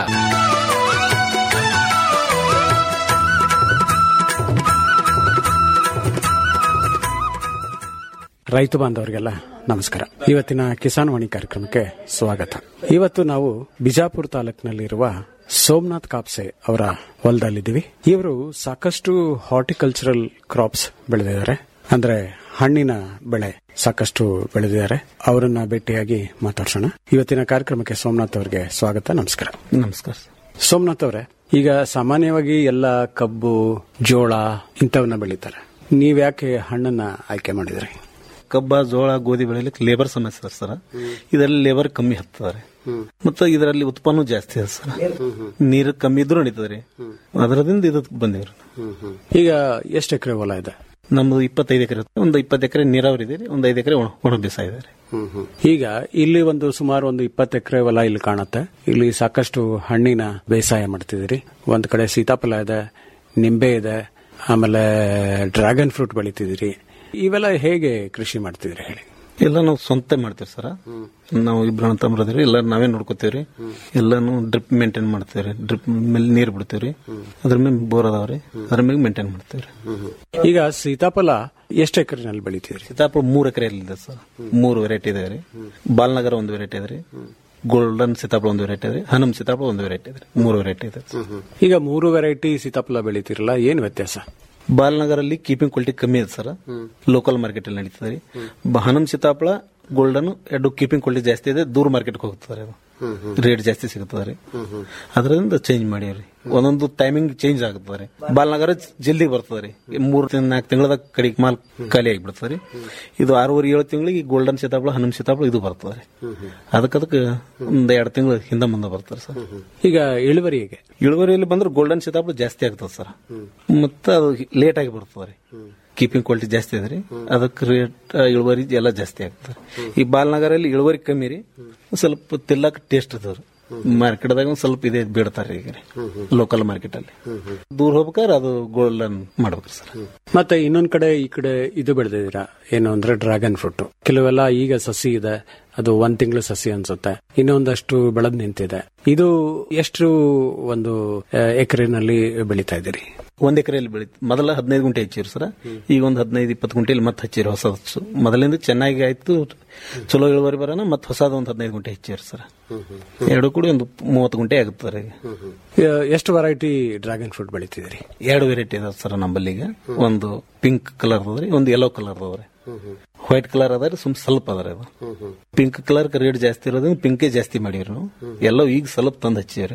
ರೈತ ಬಾಂಧವರಿಗೆಲ್ಲ ನಮಸ್ಕಾರ ಇವತ್ತಿನ ಕಿಸಾನ್ ವಾಣಿ ಕಾರ್ಯಕ್ರಮಕ್ಕೆ ಸ್ವಾಗತ ಇವತ್ತು ನಾವು ಬಿಜಾಪುರ ತಾಲೂಕಿನಲ್ಲಿರುವ ಸೋಮನಾಥ್ ಕಾಪ್ಸೆ ಅವರ ಹೊಲದಲ್ಲಿದ್ದೀವಿ ಇವರು ಸಾಕಷ್ಟು ಹಾರ್ಟಿಕಲ್ಚರಲ್ ಕ್ರಾಪ್ಸ್ ಬೆಳೆದಿದ್ದಾರೆ ಅಂದ್ರೆ ಹಣ್ಣಿನ ಬೆಳೆ ಸಾಕಷ್ಟು ಬೆಳೆದಿದ್ದಾರೆ ಅವರನ್ನ ಭೇಟಿಯಾಗಿ ಮಾತಾಡ್ಸೋಣ ಇವತ್ತಿನ ಕಾರ್ಯಕ್ರಮಕ್ಕೆ ಸೋಮನಾಥ್ ಅವರಿಗೆ ಸ್ವಾಗತ ನಮಸ್ಕಾರ ನಮಸ್ಕಾರ ಸೋಮನಾಥ್ ಅವರೇ ಈಗ ಸಾಮಾನ್ಯವಾಗಿ ಎಲ್ಲ ಕಬ್ಬು ಜೋಳ ಇಂಥವನ್ನ ಬೆಳೀತಾರೆ ನೀವ್ಯಾಕೆ ಹಣ್ಣನ್ನ ಆಯ್ಕೆ ಮಾಡಿದ್ರಿ ಕಬ್ಬ ಜೋಳ ಗೋಧಿ ಬೆಳೆಯಲಿಕ್ಕೆ ಲೇಬರ್ ಸಮಸ್ಯೆ ಅದ ಸರ್ ಇದರಲ್ಲಿ ಲೇಬರ್ ಕಮ್ಮಿ ಹತ್ತಾರೆ ಮತ್ತು ಇದರಲ್ಲಿ ಉತ್ಪನ್ನ ಜಾಸ್ತಿ ಅದ ಸರ್ ನೀರು ಕಮ್ಮಿ ಇದ್ರೂ ನಡೀತದೆ ಅದರದಿಂದ ಇದಕ್ಕೆ ಬಂದಿವ್ರಿ ಈಗ ಎಷ್ಟು ಎಕರೆ ಹೊಲ ಇದೆ ನಮ್ದು ಇಪ್ಪತ್ತೈದು ಎಕರೆ ಒಂದು ಇಪ್ಪತ್ತು ಎಕರೆ ನೀರಾವರಿ ಇದೆ ಒಂದು ಐದು ಎಕರೆ ಒಣ ಬೇಸಾಯ ಇದೆ ರೀ ಈಗ ಇಲ್ಲಿ ಒಂದು ಸುಮಾರು ಒಂದು ಇಪ್ಪತ್ತು ಎಕರೆ ಹೊಲ ಇಲ್ಲಿ ಕಾಣುತ್ತೆ ಇಲ್ಲಿ ಸಾಕಷ್ಟು ಹಣ್ಣಿನ ಬೇಸಾಯ ಮಾಡ್ತಿದ್ದೀರಿ ಒಂದ್ ಕಡೆ ಸೀತಾಫಲ ಇದೆ ನಿಂಬೆ ಇದೆ ಆಮೇಲೆ ಡ್ರ್ಯಾಗನ್ ಫ್ರೂಟ್ ಬೆಳಿತಿದ್ದೀರಿ ಇವೆಲ್ಲ ಹೇಗೆ ಕೃಷಿ ಮಾಡ್ತಿದ್ರಿ ಹೇಳಿ ಎಲ್ಲ ನಾವು ಸ್ವಂತ ಮಾಡ್ತೀವಿ ಸರ್ ನಾವು ಇಬ್ರು ಅಣ್ಣ ತಮ್ಮರದಿರಿ ಎಲ್ಲ ನಾವೇ ನೋಡ್ಕೋತೀವ್ರಿ ಎಲ್ಲಾನು ಡ್ರಿಪ್ ಮೇಂಟೈನ್ ಮಾಡ್ತೇವ್ರಿ ಡ್ರಿಪ್ ಮೇಲೆ ನೀರ್ ಬಿಡ್ತೇವ್ರಿ ಅದ್ರ ಮೇಲೆ ಬೋರ್ ಅದಾವ್ರಿ ಅದ್ರ ಮೇಲೆ ಮೇಂಟೈನ್ ಮಾಡ್ತೇವ್ರಿ ಈಗ ಸೀತಾಫಲ ಎಷ್ಟು ಎಕರೆನಲ್ಲಿ ಬೆಳಿತಿದ್ರಿ ಸೀತಾಫಲ ಮೂರ್ ಎಕರೆ ಇದೆ ಸರ್ ಮೂರು ವೆರೈಟಿ ಇದೆ ರೀ ಬಾಲ್ನಗರ ಒಂದು ವೆರೈಟಿ ಇದೆ ರೀ ಗೋಲ್ಡನ್ ಸೀತಾಫಲ ಒಂದು ವೆರೈಟಿ ಇದೆ ಹನಮ್ ಸೀತಾಫಲ ಒಂದು ವೆರೈಟಿ ಇದೆ ಮೂರು ವೆರೈಟಿ ಇದೆ ಈಗ ಮೂರು ವೆರೈಟಿ ಸೀತಾಫಲ ಬೆಳಿತಿರಲ್ಲ ಏನ್ ವ್ಯತ್ಯಾಸ ಬಾಲ್ನಗರಲ್ಲಿ ಕೀಪಿಂಗ್ ಕ್ವಾಲಿಟಿ ಕಮ್ಮಿ ಇದೆ ಸರ್ ಲೋಕಲ್ ಮಾರ್ಕೆಟ್ ಅಲ್ಲಿ ನಡೀತದೆ ರೀ ಬ- ಹನಮ್ ಸೀತಾಫಲ ಗೋಲ್ಡನ್ ಎರಡು ಕೀಪಿಂಗ್ ಕ್ವಾಲಿಟಿ ಜಾಸ್ತಿ ಇದೆ ದೂರ ಮಾರ್ಕೆಟ್ಗೆ ಹೋಗ್ತಾರೆ ಅದು ರೇಟ್ ಜಾಸ್ತಿ ಸಿಗುತ್ತದೆ ರೀ ಅದರಿಂದ ಚೇಂಜ್ ಮಾಡೀವ್ರಿ ಒಂದೊಂದು ಟೈಮಿಂಗ್ ಚೇಂಜ್ ಆಗುತ್ತದೆ ರೀ ಬಾಲ್ನಗರ ಜಲ್ದಿ ಬರ್ತದೆ ರೀ ಮೂರು ನಾಲ್ಕು ತಿಂಗಳದ ಕಡೆಗೆ ಮಾಲ್ ಖಾಲಿ ಆಗಿಬಿಡ್ತದೆ ರೀ ಇದು ಆರೂವರೆ ಏಳು ತಿಂಗಳಿಗೆ ಗೋಲ್ಡನ್ ಸೀತಾಫಲ ಹನಮ್ ಸೀತಾಫಲ ಇದು ಬರ್ತದೆ ರೀ ಅದಕ್ಕೆ ಅದಕ್ಕೆ ಒಂದ್ ಎರಡು ತಿಂಗಳು ಹಿಂದೆ ಮುಂದೆ ಬರ್ತಾರೆ ಸರ್ ಈಗ ಇಳುವರಿ ಹೇಗೆ ಇಳುವರಿಯಲ್ಲಿ ಬಂದ್ರೆ ಗೋಲ್ಡನ್ ಸೀತಾಫಲ ಜಾಸ್ತಿ ಆಗ್ತದೆ ಸರ್ ಮತ್ತೆ ಅದು ಲೇಟ್ ಆಗಿ ಬರ್ತದೆ ರೀ ಕೀಪಿಂಗ್ ಕ್ವಾಲಿಟಿ ಜಾಸ್ತಿ ಇದೆ ರೀ ಅದಕ್ಕೆ ರೇಟ್ ಇಳುವರಿ ಎಲ್ಲ ಜಾಸ್ತಿ ಆಗ್ತದೆ ಈ ಬಾಲ್ನಗರಲ್ಲಿ ಇಳುವರಿ ಕಮ್ಮಿ ರೀ ಸ್ವಲ್ಪ ತಿಲ್ಲಕ್ ಟೇಸ್ಟ್ ಇದಾವ ಮಾರ್ಕೆಟ್ದಾಗ ಒಂದ್ ಸ್ವಲ್ಪ ಇದೆ ಬಿಡ್ತಾರೆ ಈಗ ಲೋಕಲ್ ಮಾರ್ಕೆಟ್ ಅಲ್ಲಿ ದೂರ ಹೋಗ್ಬೇಕಾದ್ರೆ ಅದು ಗೋಲ್ಡನ್ ಮಾಡ್ಬೇಕ್ರಿ ಸರ್ ಮತ್ತೆ ಇನ್ನೊಂದ್ ಕಡೆ ಈ ಕಡೆ ಇದು ಬೆಳೆದಿದ್ದೀರಾ ಏನು ಅಂದ್ರೆ ಡ್ರ್ಯಾಗನ್ ಫ್ರೂಟ್ ಕೆಲವೆಲ್ಲ ಈಗ ಸಸಿ ಇದೆ ಅದು ಒಂದ್ ತಿಂಗಳು ಸಸಿ ಅನ್ಸುತ್ತೆ ಇನ್ನೊಂದಷ್ಟು ಬೆಳೆದ್ ನಿಂತಿದೆ ಇದು ಎಷ್ಟು ಒಂದು ಆ, ಎಕರೆನಲ್ಲಿ ಬೆಳೀತಾ ಇದ್ದೀರಿ ಒಂದ್ ಎಕರೆಯಲ್ಲಿ ಬೆಳೀತು ಮೊದಲ ಹದಿನೈದು ಗುಂಟೆ ಹಚ್ಚಿರಿ ಸರ್ ಈಗ ಒಂದ್ ಹದಿನೈದು ಇಪ್ಪತ್ತು ಗುಂಟೆಯಲ್ಲಿ ಮತ್ತೆ ಹಚ್ಚಿರಿ ಹೊಸ ಮೊದಲಿಂದ ಚೆನ್ನಾಗಿ ಆಯ್ತು ಚಲೋ ಇಳುವರಿ ಬರೋಣ ಮತ್ತೆ ಹೊಸದ ಒಂದ್ ಹದಿನೈದು ಗುಂಟೆ ಹಚ್ಚಿರಿ ಸರ್ ಎರಡು ಕೂಡಿ ಒಂದು ಮೂವತ್ತು ಗುಂಟೆ ಆಗುತ್ತೆ ರೀ ಆ, ಎಷ್ಟು ವೆರೈಟಿ ಡ್ರ್ಯಾಗನ್ ಫ್ರೂಟ್ ಬೆಳೀತಿದ್ದೀರಿ ಎರಡು ವೆರೈಟಿ ಅದಾವ ಸರ್ ನಮ್ಮಲ್ಲಿ ಈಗ ಒಂದು ಪಿಂಕ್ ಕಲರ್ ಅದ ರೀ ಒಂದು ಯೆಲ್ಲೋ ಕಲರ್ ಅದ ರೀ ವೈಟ್ ಕಲರ್ ಅದ ರೀ ಸುಮ್ ಸ್ವಲ್ಪ ಅದ ರೀ ಅದು ಪಿಂಕ್ ಕಲರ್ ರೇಟ್ ಜಾಸ್ತಿ ಇರೋದ್ರಿಂದ ಪಿಂಕೇ ಜಾಸ್ತಿ ಮಾಡಿವ್ರಿ ನಾವು ಎಲ್ಲೋ ಈಗ ಸ್ವಲ್ಪ ತಂದು ಹಚ್ಚಿವ್ರಿ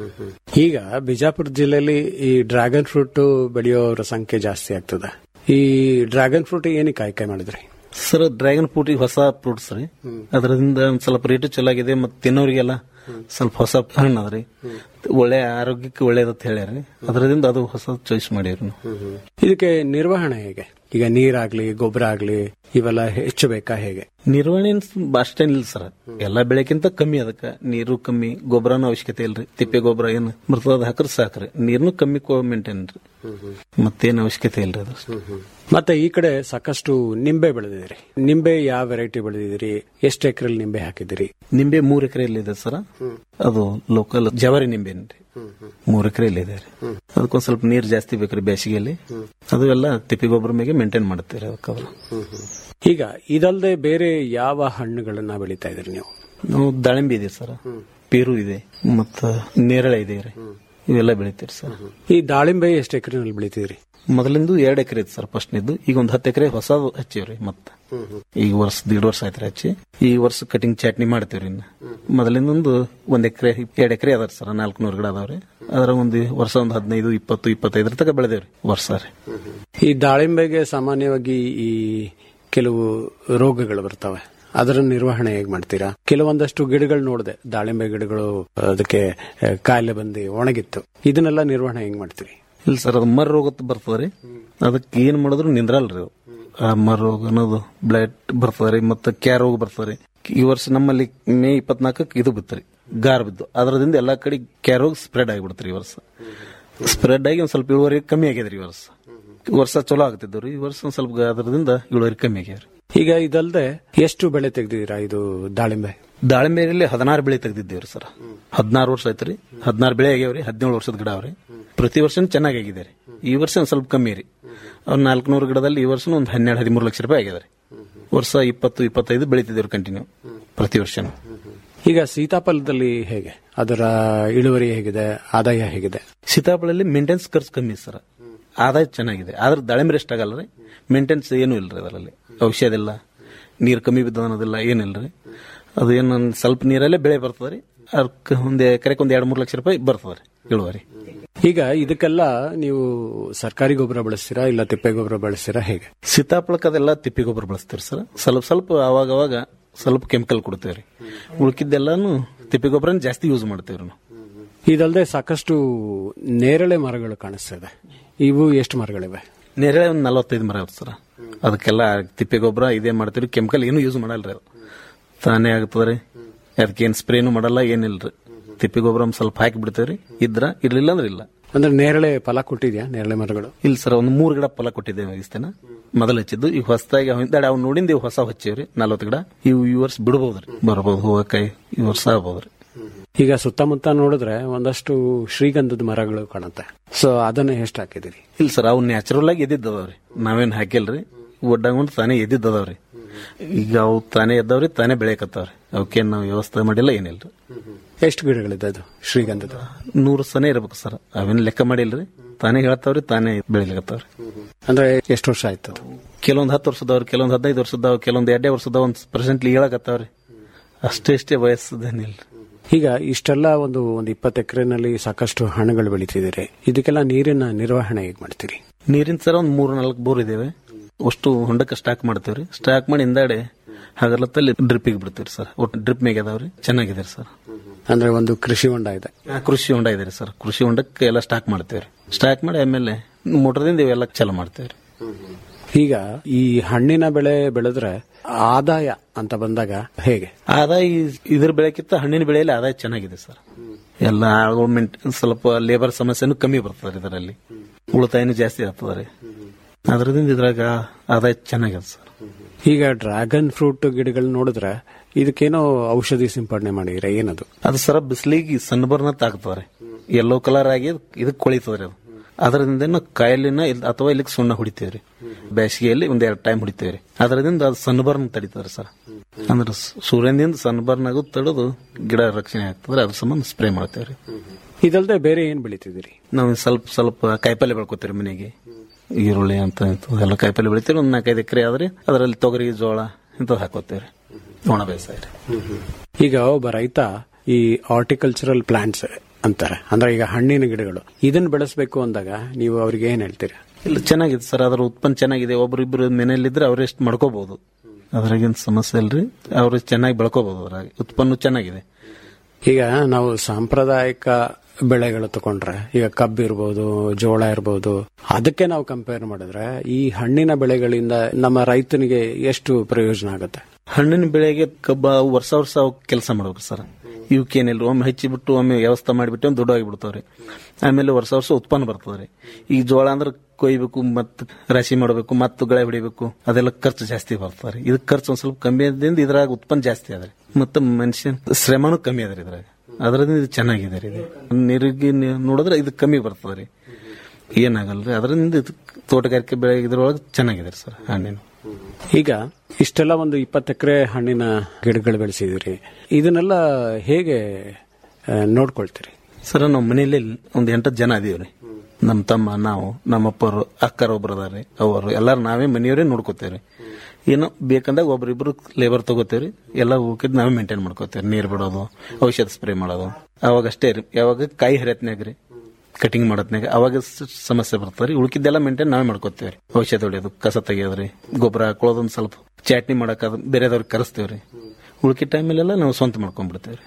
ಈಗ ಬಿಜಾಪುರ ಜಿಲ್ಲೆಯಲ್ಲಿ ಈ ಡ್ರ್ಯಾಗನ್ ಫ್ರೂಟ್ ಬೆಳೆಯೋರ ಸಂಖ್ಯೆ ಜಾಸ್ತಿ ಆಗ್ತದೆ ಈ ಡ್ರ್ಯಾಗನ್ ಫ್ರೂಟ್ ಏನಕ್ಕೆ ಆಯ್ಕೆ ಮಾಡಿದ್ರಿ ಸರ್ ಡ್ರ್ಯಾಗನ್ ಫ್ರೂಟ್ ಈಗ ಹೊಸ ಫ್ರೂಟ್ಸ್ ರೀ ಅದರಿಂದ ಒಂದ್ ಸ್ವಲ್ಪ ರೇಟು ಚಲೋ ಆಗಿದೆ ಮತ್ತೆ ತಿನ್ನೋರಿಗೆಲ್ಲ ಸ್ವಲ್ಪ ಹೊಸ ಹಣ್ಣು ಅದ್ರಿ ಒಳ್ಳೆ ಆರೋಗ್ಯಕ್ಕೆ ಒಳ್ಳೇದತ್ ಹೇಳ್ಯಾರಿ ಅದರಿಂದ ಅದು ಹೊಸ ಚಾಯ್ಸ್ ಮಾಡೀವ್ರಿ ನಾವು ಇದಕ್ಕೆ ನಿರ್ವಹಣೆ ಹೇಗೆ ಈಗ ನೀರಾಗ್ಲಿ ಗೊಬ್ಬರ ಆಗ್ಲಿ ಇವೆಲ್ಲ ಹೆಚ್ಚು ಬೇಕಾ ಹೇಗೆ ನಿರ್ವಹಣೆ ಅಷ್ಟೇನಿಲ್ಲ ಸರ್ ಎಲ್ಲಾ ಬೆಳೆಕ್ಕಿಂತ ಕಮ್ಮಿ ಅದಕ್ಕ ನೀರು ಕಮ್ಮಿ ಗೊಬ್ಬರನ ಅವಶ್ಯಕತೆ ಇಲ್ರಿ ತಿಪ್ಪೆ ಗೊಬ್ಬರ ಏನು ಬರ್ತದ ಅದ್ ಹಾಕ್ರ ಸಾಕ್ರಿ ನೀರ್ನು ಕಮ್ಮಿ ಮೇಂಟೈನ್ ರೀ ಮತ್ತೇನು ಅವಶ್ಯಕತೆ ಇಲ್ರಿ ಅದು ಮತ್ತೆ ಈ ಕಡೆ ಸಾಕಷ್ಟು ನಿಂಬೆ ಬೆಳೆದಿದ್ದೀರಿ ನಿಂಬೆ ಯಾವ ವೆರೈಟಿ ಬೆಳೆದಿದ್ದೀರಿ ಎಷ್ಟು ಎಕರೆಲಿ ನಿಂಬೆ ಹಾಕಿದಿರಿ ನಿಂಬೆ ಮೂರ್ ಎಕರೆಯಲ್ಲಿ ಇದೆ ಸರ್ ಅದು ಲೋಕಲ್ ಜವಾರಿ ನಿಂಬೆ ರೀ ಮೂರ್ ಎಕರೆಯಲ್ಲಿ ಇದೆ ರೀ ಅದಕ್ಕೊಂದ್ ಸ್ವಲ್ಪ ನೀರ್ ಜಾಸ್ತಿ ಬೇಕ್ರಿ ಬೇಸಿಗೆಯಲ್ಲಿ ಅದು ಎಲ್ಲ ತಿಪ್ಪೆ ಗೊಬ್ಬರ ಮೇಲೆ ಮೇಂಟೈನ್ ಮಾಡುತ್ತೀರಿ ಅದಕ್ಕೆ ಅದು. ಈಗ ಇದಲ್ಲದೆ ಬೇರೆ ಯಾವ ಹಣ್ಣುಗಳನ್ನ ಬೆಳೀತಾ ಇದ್ರಿ ನೀವು ನಾವು ದಾಳಿಂಬೆ ಇದೆ ಸರ್ ಪೇರು ಇದೆ ಮತ್ತ ನೇರಳೆ ಇದೆ ರೀ ಇವೆಲ್ಲ ಬೆಳಿತೀರಿ ಸರ್ ಈ ದಾಳಿಂಬೆ ಎಷ್ಟು ಎಕರೆನಲ್ಲಿ ಬೆಳಿತಿದ್ರಿ ಮೊದಲಿಂದು ಎರಡ್ ಎಕರೆ ಇತ್ತು ಸರ್ ಫಸ್ಟ್ ನಿದ್ದು ಈಗ ಒಂದ್ ಹತ್ತು ಎಕರೆ ಹೊಸ ಹಚ್ಚಿವ್ರಿ ಮತ್ತ ಈಗ ವರ್ಷ ದೀಡ್ ವರ್ಷ ಆಯ್ತು ಹಚ್ಚಿ ಈ ವರ್ಷ ಕಟಿಂಗ್ ಚಟ್ನಿ ಮಾಡ್ತೀವ್ರಿ ಇನ್ನ ಮೊದಲಿಂದ ಒಂದು ಒಂದ್ ಎಕರೆ ಎರಡ್ ಎಕರೆ ಅದಾರ ಸರ್ ನಾಲ್ಕುನೂರು ಗಿಡ ಅದಾವ್ರಿ ಅದ್ರ ಒಂದು ವರ್ಷ ಒಂದ್ ಹದಿನೈದು ಇಪ್ಪತ್ತು ಇಪ್ಪತ್ತೈದರ ತನಕ ಬೆಳೆದೇವ್ರಿ ವರ್ಷ ರೀ ಈ ದಾಳಿಂಬೆಗೆ ಸಾಮಾನ್ಯವಾಗಿ ಈ ಕೆಲವು ರೋಗಗಳು ಬರ್ತವೆ ಅದರ ನಿರ್ವಹಣೆ ಹೇಗೆ ಮಾಡ್ತೀರಾ ಕೆಲವೊಂದಷ್ಟು ಗಿಡಗಳು ನೋಡಿದೆ ದಾಳಿಂಬೆ ಗಿಡಗಳು ಅದಕ್ಕೆ ಆ, ಕಾಯಿಲೆ ಬಂದು ಒಣಗಿತ್ತು ಇದನ್ನೆಲ್ಲ ನಿರ್ವಹಣೆ ಹೆಂಗ್ ಮಾಡ್ತೀರಿ ಇಲ್ಲ ಸರ್ ಅದು ಮರ್ ರೋಗ ಬರ್ತದ್ರಿ ಅದಕ್ಕೆ ಏನ್ ಮಾಡಿದ್ರು ನಿಂದ್ರಲ್ರಿ ಅದು ಆ ಮರ್ ರೋಗ ಅನ್ನೋದು ಬ್ಲಡ್ ಬರ್ತದ್ರಿ ಮತ್ತೆ ಕ್ಯಾ ರೋಗ ಬರ್ತದ್ರಿ ಈ ವರ್ಷ ನಮ್ಮಲ್ಲಿ ಮೇ ಇಪ್ಪತ್ನಾಲ್ಕಕ್ಕೆ ಇದು ಬಿತ್ತರಿ ಗಾರ್ ಬಿದ್ದು ಅದರದಿಂದ ಎಲ್ಲಾ ಕಡೆ ಕ್ಯಾ ರೋಗ ಸ್ಪ್ರೆಡ್ ಆಗಿಬಿಡ್ತ್ರಿ ಈ ವರ್ಷ ಸ್ಪ್ರೆಡ್ ಆಗಿ ಒಂದ್ ಸ್ವಲ್ಪ ಇಳುವರಿ ಕಮ್ಮಿ ಆಗ್ಯದ್ರಿ ಈ ವರ್ಷ ವರ್ಷ ಚಲೋ ಆಗ್ತಿದ್ದವ್ರಿ ಈ ವರ್ಷ ಒಂದ್ ಸ್ವಲ್ಪ ಅದರದಿಂದ ಇಳುವರಿ ಕಮ್ಮಿ ಆಗ್ಯಾವ್ರಿ ಈಗ ಇದಲ್ದೆ ಎಷ್ಟು ಬೆಳೆ ತೆಗ್ದಿದ್ದೀರಾ ಇದು ದಾಳಿಂಬೆ ದಾಳಿಂಬೆಯಲ್ಲಿ ಹದಿನಾರು ಬೆಳೆ ತೆಗೆದಿದ್ದೇವ್ರಿ ಸರ್ ಹದಿನಾರು ವರ್ಷ ಆಯ್ತು ರೀ ಹದಿನಾರು ಬೆಳೆ ಆಗ್ಯಾವ್ರಿ ಹದಿನೇಳು ವರ್ಷದ ಗಿಡ ಅವ್ರಿ ಪ್ರತಿ ವರ್ಷ ಚೆನ್ನಾಗಿ ಆಗಿದೆ ರೀ ಈ ವರ್ಷ ಒಂದ್ ಸ್ವಲ್ಪ ಕಮ್ಮಿ ರೀ ಅವ್ರು ನಾಲ್ಕುನೂರು ಗಿಡದಲ್ಲಿ ಈ ವರ್ಷ ಒಂದು ಹನ್ನೆರಡು ಹದಿಮೂರು ಲಕ್ಷ ರೂಪಾಯಿ ಆಗ್ಯದ ರೀ ವರ್ಷ ಇಪ್ಪತ್ತು ಇಪ್ಪತ್ತೈದು ಬೆಳಿತಿದ್ದೇವ್ರಿ ಕಂಟಿನ್ಯೂ ಪ್ರತಿ ವರ್ಷನೂ ಈಗ ಸೀತಾಫಲದಲ್ಲಿ ಹೇಗೆ ಅದರ ಇಳುವರಿ ಹೇಗಿದೆ ಆದಾಯ ಹೇಗಿದೆ ಸೀತಾಫಲಲ್ಲಿ ಮೇಂಟೆನ್ಸ್ ಖರ್ಚು ಕಮ್ಮಿ ಸರ್ ಆದಾಯ ಚೆನ್ನಾಗಿದೆ ಆದ್ರೆ ದಾಳಿಂಬೆ ಎಷ್ಟು ಆಗಲ್ಲ ರೀ ಮೇಂಟೆನ್ಸ್ ಏನೂ ಇಲ್ರಿ ಅದರಲ್ಲಿ ಔಷಧ ಇಲ್ಲ ನೀರು ಕಮ್ಮಿ ಬಿದ್ದದ ಅನ್ನೋದಿಲ್ಲ ಏನಿಲ್ಲ ರೀ ಅದು ಏನು ಒಂದ್ ಸ್ವಲ್ಪ ನೀರಲ್ಲೇ ಬೆಳೆ ಬರ್ತದೆ ರೀ ಅದಕ್ಕೆ ಒಂದು ಎಕರೆಗೆ ಒಂದು ಎರಡು ಮೂರು ಲಕ್ಷ ರೂಪಾಯಿ ಬರ್ತದೆ ರೀ ಇಳುವರಿ ಈಗ ಇದಕ್ಕೆಲ್ಲ ನೀವು ಸರ್ಕಾರಿ ಗೊಬ್ಬರ ಬಳಸ್ತೀರಾ ಇಲ್ಲ ತಿಪ್ಪೆ ಗೊಬ್ಬರ ಬಳಸ್ತೀರಾ ಹೇಗೆ ಸೀತಾಫಲಕ್ಕೆ ಅದೆಲ್ಲ ತಿಪ್ಪಿ ಗೊಬ್ಬರ ಬಳಸ್ತೀವಿ ಸರ್ ಸ್ವಲ್ಪ ಸ್ವಲ್ಪ ಅವಾಗ ಅವಾಗ ಸ್ವಲ್ಪ ಕೆಮಿಕಲ್ ಕೊಡ್ತೇವೆ ರೀ ಉಳ್ಕಿದ್ದೆಲ್ಲಾನು ತಿಪ್ಪಿ ಗೊಬ್ಬರನ ಜಾಸ್ತಿ ಯೂಸ್ ಮಾಡ್ತೇವೆ ರೀ ನಾವು ಇದಲ್ಲದೆ ಸಾಕಷ್ಟು ನೇರಳೆ ಮರಗಳು ಕಾಣಿಸ್ತಾ ಇದೆ ಇವು ಎಷ್ಟು ಮರಗಳಿವೆ ನೇರಳೆ ಒಂದು ನಲವತ್ತೈದು ಮರ ಇರುತ್ತೆ ಸರ್ ಅದಕ್ಕೆಲ್ಲ ತಿಪ್ಪೆ ಗೊಬ್ಬರ ಇದೇ ಮಾಡ್ತೀವಿ ಕೆಮಿಕಲ್ ಏನು ಯೂಸ್ ಮಾಡಲ್ರಿ ಅದು ತಾನೇ ಆಗ್ತದೆ ರೀ ಅದಕ್ಕೇನು ಸ್ಪ್ರೇನು ಮಾಡಲ್ಲ ಏನಿಲ್ರಿ ತಿಪ್ಪೆ ಗೊಬ್ಬರ ಒಂದ್ ಸ್ವಲ್ಪ ಹಾಕಿ ಬಿಡ್ತೇವೆ ರೀ ಇದ್ರ ಇರ್ಲಿಲ್ಲ ಅಂದ್ರೆ ಇಲ್ಲ ಅಂದ್ರೆ ನೇರಳೆ ಫಲ ಕೊಟ್ಟಿದ್ಯಾ ನೇರಳೆ ಮರಗಳು ಇಲ್ಲ ಸರ್ ಒಂದು ಮೂರು ಗಿಡ ಫಲ ಕೊಟ್ಟಿದ್ದೇವೆ ಇಸ್ತೇನ ಮೊದಲು ಹಚ್ಚಿದ್ದು ಈಗ ಹೊಸದಾಗಿ ಹಿಂದಾಡಿ ಅವ್ನು ನೋಡಿಂದ ಇವು ಹೊಸ ಹಚ್ಚೇವ್ರಿ ನಲ್ವತ್ತು ಗಿಡ ಇವು ಈ ವರ್ಷ ಬಿಡ್ಬೋದ್ರಿ ಬರ್ಬೋದು ಹೂವಕಾಯಿ ಈ ವರ್ಷ ಆಗ್ಬೋದ್ರಿ ಈಗ ಸುತ್ತಮುತ್ತ ನೋಡಿದ್ರೆ ಒಂದಷ್ಟು ಶ್ರೀಗಂಧದ ಮರಗಳು ಕಾಣುತ್ತೆ ಸೊ ಅದನ್ನ ಎಷ್ಟು ಹಾಕಿದಿರಿ ಇಲ್ಲ ಸರ್ ಅವು ನ್ಯಾಚುರಲ್ ಆಗಿ ಎದ್ದಿದ್ದವ್ರಿ ನಾವೇನ್ ಹಾಕಿಲ್ರಿ ಒಡ್ಡಾಗೊಂಡು ತಾನೇ ಎದ್ದಿದ್ದವ್ರಿ ಈಗ ಅವು ತಾನೇ ಎದ್ದವ್ರಿ ತಾನೇ ಬೆಳೆಯಕತ್ತಾವ್ರಿ ಅವಕ್ಕೇನ್ ನಾವು ವ್ಯವಸ್ಥೆ ಮಾಡಿಲ್ಲ ಏನಿಲ್ರಿ ಎಷ್ಟು ಗಿಡಗಳಿದೆ ಅದು ಶ್ರೀಗಂಧದ ನೂರು ಸನೇ ಇರ್ಬೇಕು ಸರ್ ಅವೇನ್ ಲೆಕ್ಕ ಮಾಡಿಲ್ರಿ ತಾನೇ ಹೇಳ್ತಾವ್ರಿ ತಾನೇ ಬೆಳಿಲಿಕತ್ತಾವ್ರಿ ಅಂದ್ರೆ ಎಷ್ಟು ವರ್ಷ ಆಯ್ತು ಅದು ಕೆಲವೊಂದ್ ಹತ್ತು ವರ್ಷದವ್ರು ಕೆಲವೊಂದ್ ಹದಿನೈದು ವರ್ಷದವ್ ಕೆಲವೊಂದ್ ಎರಡೇ ವರ್ಷದ ಒಂದ್ ಪ್ರೆಸೆಂಟ್ಲಿ ಹೇಳಕತ್ತಾವ್ರಿ ಅಷ್ಟೇ ಅಷ್ಟೇ ವಯಸ್ಸದೇನಿಲ್ರಿ ಈಗ ಇಷ್ಟೆಲ್ಲ ಒಂದು ಒಂದು ಇಪ್ಪತ್ತು ಎಕರೆನಲ್ಲಿ ಸಾಕಷ್ಟು ಹಣ್ಣುಗಳು ಬೆಳಿತಿದ್ದೀರಿ ಇದಕ್ಕೆಲ್ಲ ನೀರಿನ ನಿರ್ವಹಣೆ ಹೇಗೆ ಮಾಡ್ತೀರಿ ನೀರಿನ ಸರ ಒಂದ್ ಮೂರ್ ನಾಲ್ಕು ಬೋರ್ ಇದೇವೆ ಅಷ್ಟು ಹೊಂಡಕ್ಕೆ ಸ್ಟಾಕ್ ಮಾಡ್ತೇವ್ರಿ ಸ್ಟಾಕ್ ಮಾಡಿ ಹಿಂದಾಡೆ ಹಗಲತ್ತಲ್ಲಿ ಡ್ರಿಪ್ಪಿಗೆ ಬಿಡ್ತೀವಿ ಸರ್ ಒಟ್ಟು ಡ್ರಿಪ್ ಮೇಗೆ ಅದಾವ್ರಿ ಚೆನ್ನಾಗಿದೆ ಸರ್ ಅಂದ್ರೆ ಒಂದು ಕೃಷಿ ಹೊಂಡ ಇದೆ ಆ, ಕೃಷಿ ಹೊಂಡ ಇದೆ ಸರ್ ಕೃಷಿ ಹೊಂಡಕ್ಕೆ ಎಲ್ಲ ಸ್ಟಾಕ್ ಮಾಡ್ತೇವ್ರಿ ಸ್ಟಾಕ್ ಮಾಡಿ ಆಮೇಲೆ ಮೋಟರ್ದಿಂದ ಇವೆಲ್ಲ ಚಾಲು ಮಾಡ್ತೇವ್ರಿ ಈಗ ಈ ಹಣ್ಣಿನ ಬೆಳೆ ಬೆಳೆದ್ರೆ ಆದಾಯ ಅಂತ ಬಂದಾಗ ಹೇಗೆ ಆದಾಯ ಈ- ಇದ್ರ ಬೆಳೆಕ್ಕಿಂತ ಹಣ್ಣಿನ ಬೆಳೆಯಲ್ಲಿ ಆದಾಯ ಚೆನ್ನಾಗಿದೆ ಸರ್ ಎಲ್ಲ ಗೌರ್ಮೆಂಟ್ ಸ್ವಲ್ಪ ಲೇಬರ್ ಸಮಸ್ಯೆನೂ ಕಮ್ಮಿ ಬರ್ತದೆ ಇದರಲ್ಲಿ ಉಳಿತಾಯನೂ ಜಾಸ್ತಿ ಆಗ್ತದೆ ರೀ ಅದರಿಂದ ಇದ್ರಾಗ ಆದಾಯ ಚೆನ್ನಾಗಿದೆ ಸರ್ ಈಗ ಡ್ರ್ಯಾಗನ್ ಫ್ರೂಟ್ ಗಿಡಗಳು ನೋಡಿದ್ರೆ ಇದಕ್ಕೇನೋ ಔಷಧಿ ಸಿಂಪಡಣೆ ಮಾಡಿದ್ರೆ ಏನದು ಅದು ಸರ ಬಿಸಿಲಿಗೆ ಸನ್ಬರ್ನ್ ತಾಗ್ತದೆ ಯೆಲ್ಲೋ ಕಲರ್ ಆಗಿ ಇದಕ್ಕೆ ಕೊಳಿತದ್ರಿ ಅದು ಅದರಿಂದ ಕಾಯಲಿನ ಇಲ್- ಅಥವಾ ಇಲ್ಲಿಗೆ ಸುಣ್ಣ ಹೊಡಿತೇವ್ರಿ ಬೇಸಿಗೆಯಲ್ಲಿ ಒಂದ್ ಎರಡು ಟೈಮ್ ಹೊಡಿತೇವ್ರಿ ಅದರಿಂದ ಅದು ಸನ್ಬರ್ನ್ ತಡಿತದ್ರಿ ಸರ್ ಅಂದ್ರೆ ಸ್- ಸೂರ್ಯನಿಂದ ಸನ್ಬರ್ನ್ ಆಗೋದು ತಡೆದು ಗಿಡ ರಕ್ಷಣೆ ಆಗ್ತದ್ರೆ ಅದ್ರ ಸಂಬಂಧ ಸ್ಪ್ರೇ ಮಾಡ್ತೇವ್ರಿ ಇದಲ್ದೆ ಬೇರೆ ಏನ್ ಬೆಳಿತಿದ್ದೀರಿ ನಾವು ಸ್ವಲ್ಪ ಸ್ವಲ್ಪ ಕಾಯಿಪಲ್ಲೆ ಬೆಳ್ಕೊತೀವಿ ಮನೆಗೆ ಈರುಳ್ಳಿ ಅಂತ ಇಂಥದ್ದು ಎಲ್ಲ ಕಾಯಿಪಲ್ಲೆ ಬೆಳಿತೀವಿ ಒಂದ್ ನಾಲ್ಕೈದು ಎಕರೆ ಆದ್ರೆ ಅದರಲ್ಲಿ ತೊಗರಿ ಜೋಳ ಇಂಥದ್ದು ಹಾಕೋತೇವ್ರಿ ಒಣ ಬೇಸಾಯ ರೀ ಈಗ ಒಬ್ಬ ರೈತ ಈ ಆರ್ಟಿಕಲ್ಚರಲ್ ಪ್ಲಾಂಟ್ಸ್ ಅಂತಾರೆ ಅಂದ್ರೆ ಈಗ ಹಣ್ಣಿನ ಗಿಡಗಳು ಇದನ್ನ ಬೆಳೆಸಬೇಕು ಅಂದಾಗ ನೀವು ಅವ್ರಿಗೆ ಏನ್ ಹೇಳ್ತೀರಾ ಇಲ್ಲ ಚೆನ್ನಾಗಿದೆ ಸರ್ ಅದರ ಉತ್ಪನ್ನ ಚೆನ್ನಾಗಿದೆ ಒಬ್ರಿಬ್ರು ಮನೆಯಲ್ಲಿದ್ರೆ ಅವ್ರೆಷ್ಟು ಮಾಡ್ಕೋಬಹುದು ಅದ್ರಾಗೇನ್ ಸಮಸ್ಯೆ ಇಲ್ರಿ ಅವ್ರು ಚೆನ್ನಾಗಿ ಬೆಳ್ಕೋಬಹುದು ಅದ್ರಾಗ ಉತ್ಪನ್ನ ಚೆನ್ನಾಗಿದೆ ಈಗ ನಾವು ಸಾಂಪ್ರದಾಯಿಕ ಬೆಳೆಗಳು ತಗೊಂಡ್ರೆ ಈಗ ಕಬ್ಬು ಇರ್ಬೋದು ಜೋಳ ಇರ್ಬೋದು ಅದಕ್ಕೆ ನಾವು ಕಂಪೇರ್ ಮಾಡಿದ್ರೆ ಈ ಹಣ್ಣಿನ ಬೆಳೆಗಳಿಂದ ನಮ್ಮ ರೈತನಿಗೆ ಎಷ್ಟು ಪ್ರಯೋಜನ ಆಗುತ್ತೆ ಹಣ್ಣಿನ ಬೆಳೆಗೆ ಕಬ್ಬ ಅವು ವರ್ಷ ವರ್ಷ ಅವು ಕೆಲಸ ಮಾಡ್ಬೇಕು ಸರ್ ಇವಕ್ಕೇನಿಲ್ಲ ಒಮ್ಮೆ ಹಚ್ಚಿಬಿಟ್ಟು ಒಮ್ಮೆ ವ್ಯವಸ್ಥೆ ಮಾಡಿಬಿಟ್ಟು ಒಂದು ದೊಡ್ಡವಾಗಿ ಬಿಡ್ತಾವ್ರಿ ಆಮೇಲೆ ವರ್ಷ ವರ್ಷ ಉತ್ಪನ್ನ ಬರ್ತದ್ರಿ ಈ ಜೋಳ ಅಂದ್ರೆ ಕೊಯ್ಬೇಕು ಮತ್ ರಾಶಿ ಮಾಡಬೇಕು ಮತ್ತು ಗಳೆ ಹೊಡಿಬೇಕು ಅದೆಲ್ಲ ಖರ್ಚು ಜಾಸ್ತಿ ಬರ್ತದ್ರಿ ಇದಕ್ಕೆ ಖರ್ಚು ಒಂದ್ ಸ್ವಲ್ಪ ಕಮ್ಮಿ ಆದ್ರಿಂದ ಇದ್ರಾಗ ಉತ್ಪನ್ನ ಜಾಸ್ತಿ ಅದ್ರಿ ಮತ್ತೆ ಮನುಷ್ಯನ್ ಶ್ರಮನೂ ಕಮ್ಮಿ ಅದ್ರಿ ಇದ್ರಾಗ ಅದರಿಂದ ಇದು ಚೆನ್ನಾಗಿದೆ ರೀ ಇದು ನೀರಿಗೆ ನೀ- ನೋಡಿದ್ರೆ ಇದು ಕಮ್ಮಿ ಬರ್ತದ್ರಿ ಏನಾಗಲ್ರಿ ಅದರಿಂದ ಇದು ತೋಟಗಾರಿಕೆ ಬೆಳೆ ಇದ್ರೊಳಗೆ ಚೆನ್ನಾಗಿದೆ ರೀ ಸರ್ ಹಣ್ಣಿನ ಈಗ ಇಷ್ಟೆಲ್ಲ ಒಂದು ಇಪ್ಪತ್ತು ಎಕರೆ ಹಣ್ಣಿನ ಗಿಡಗಳು ಬೆಳೆಸಿದಿರಿ ಇದನ್ನೆಲ್ಲ ಹೇಗೆ ಆ, ನೋಡ್ಕೊಳ್ತೀರಿ ಸರ್ ನಾವು ಮನೆಯಲ್ಲಿ ಒಂದ್ ಎಂಟತ್ತು ಜನ ಅದೀವ್ರಿ ನಮ್ಮ ತಮ್ಮ ನಾವು ನಮ್ಮ ಅಪ್ಪರು ಅಕ್ಕರ ಒಬ್ರು ಅದಾರ್ರಿ ಅವರು ಎಲ್ಲಾರು ನಾವೇ ಮನೆಯವರೇ ನೋಡ್ಕೋತೇವ್ರಿ ಏನೋ ಬೇಕಂದಾಗ ಒಬ್ರಿಬ್ರು ಲೇಬರ್ ತಗೋತೇವ್ರಿ ಎಲ್ಲ ಉಳ್ಕಿದ್ ನಾವೇ ಮೇಂಟೈನ್ ಮಾಡ್ಕೋತೇವ್ರಿ ನೀರ್ ಬಿಡೋದು ಔಷಧ ಸ್ಪ್ರೇ ಮಾಡೋದು ಅವಾಗ ಅಷ್ಟೇ ರೀ ಯಾವಾಗ ಕಾಯಿ ಹರಿಯತ್ನಾಗ ರೀ ಕಟಿಂಗ್ ಮಾಡೋತ್ನಾಗ ಅವಾಗ ಸ- ಸಮಸ್ಯೆ ಬರ್ತದ್ರಿ ಉಳ್ಕಿದ್ದೆಲ್ಲ ಮೇಂಟೈನ್ ನಾವೇ ಮಾಡ್ಕೋತೇವ್ರಿ ಔಷಧ ಹೊಡಿಯೋದು ಕಸ ತೆಗಿಯೋದ್ರಿ ಗೊಬ್ಬರ ಹಾಕೊಳ್ಳೋದು ಒಂದ್ ಸ್ವಲ್ಪ ಚಟ್ನಿ ಮಾಡಕ್ ಅದು ಬೇರೆದವ್ರಿಗೆ ಕರೆಸ್ತೇವ್ರಿ ಉಳ್ಕಿದ ಟೈಮಲ್ಲೆಲ್ಲ ನಾವು ಸ್ವಂತ ಮಾಡ್ಕೊಂಡ್ಬಿಡ್ತೇವ್ರಿ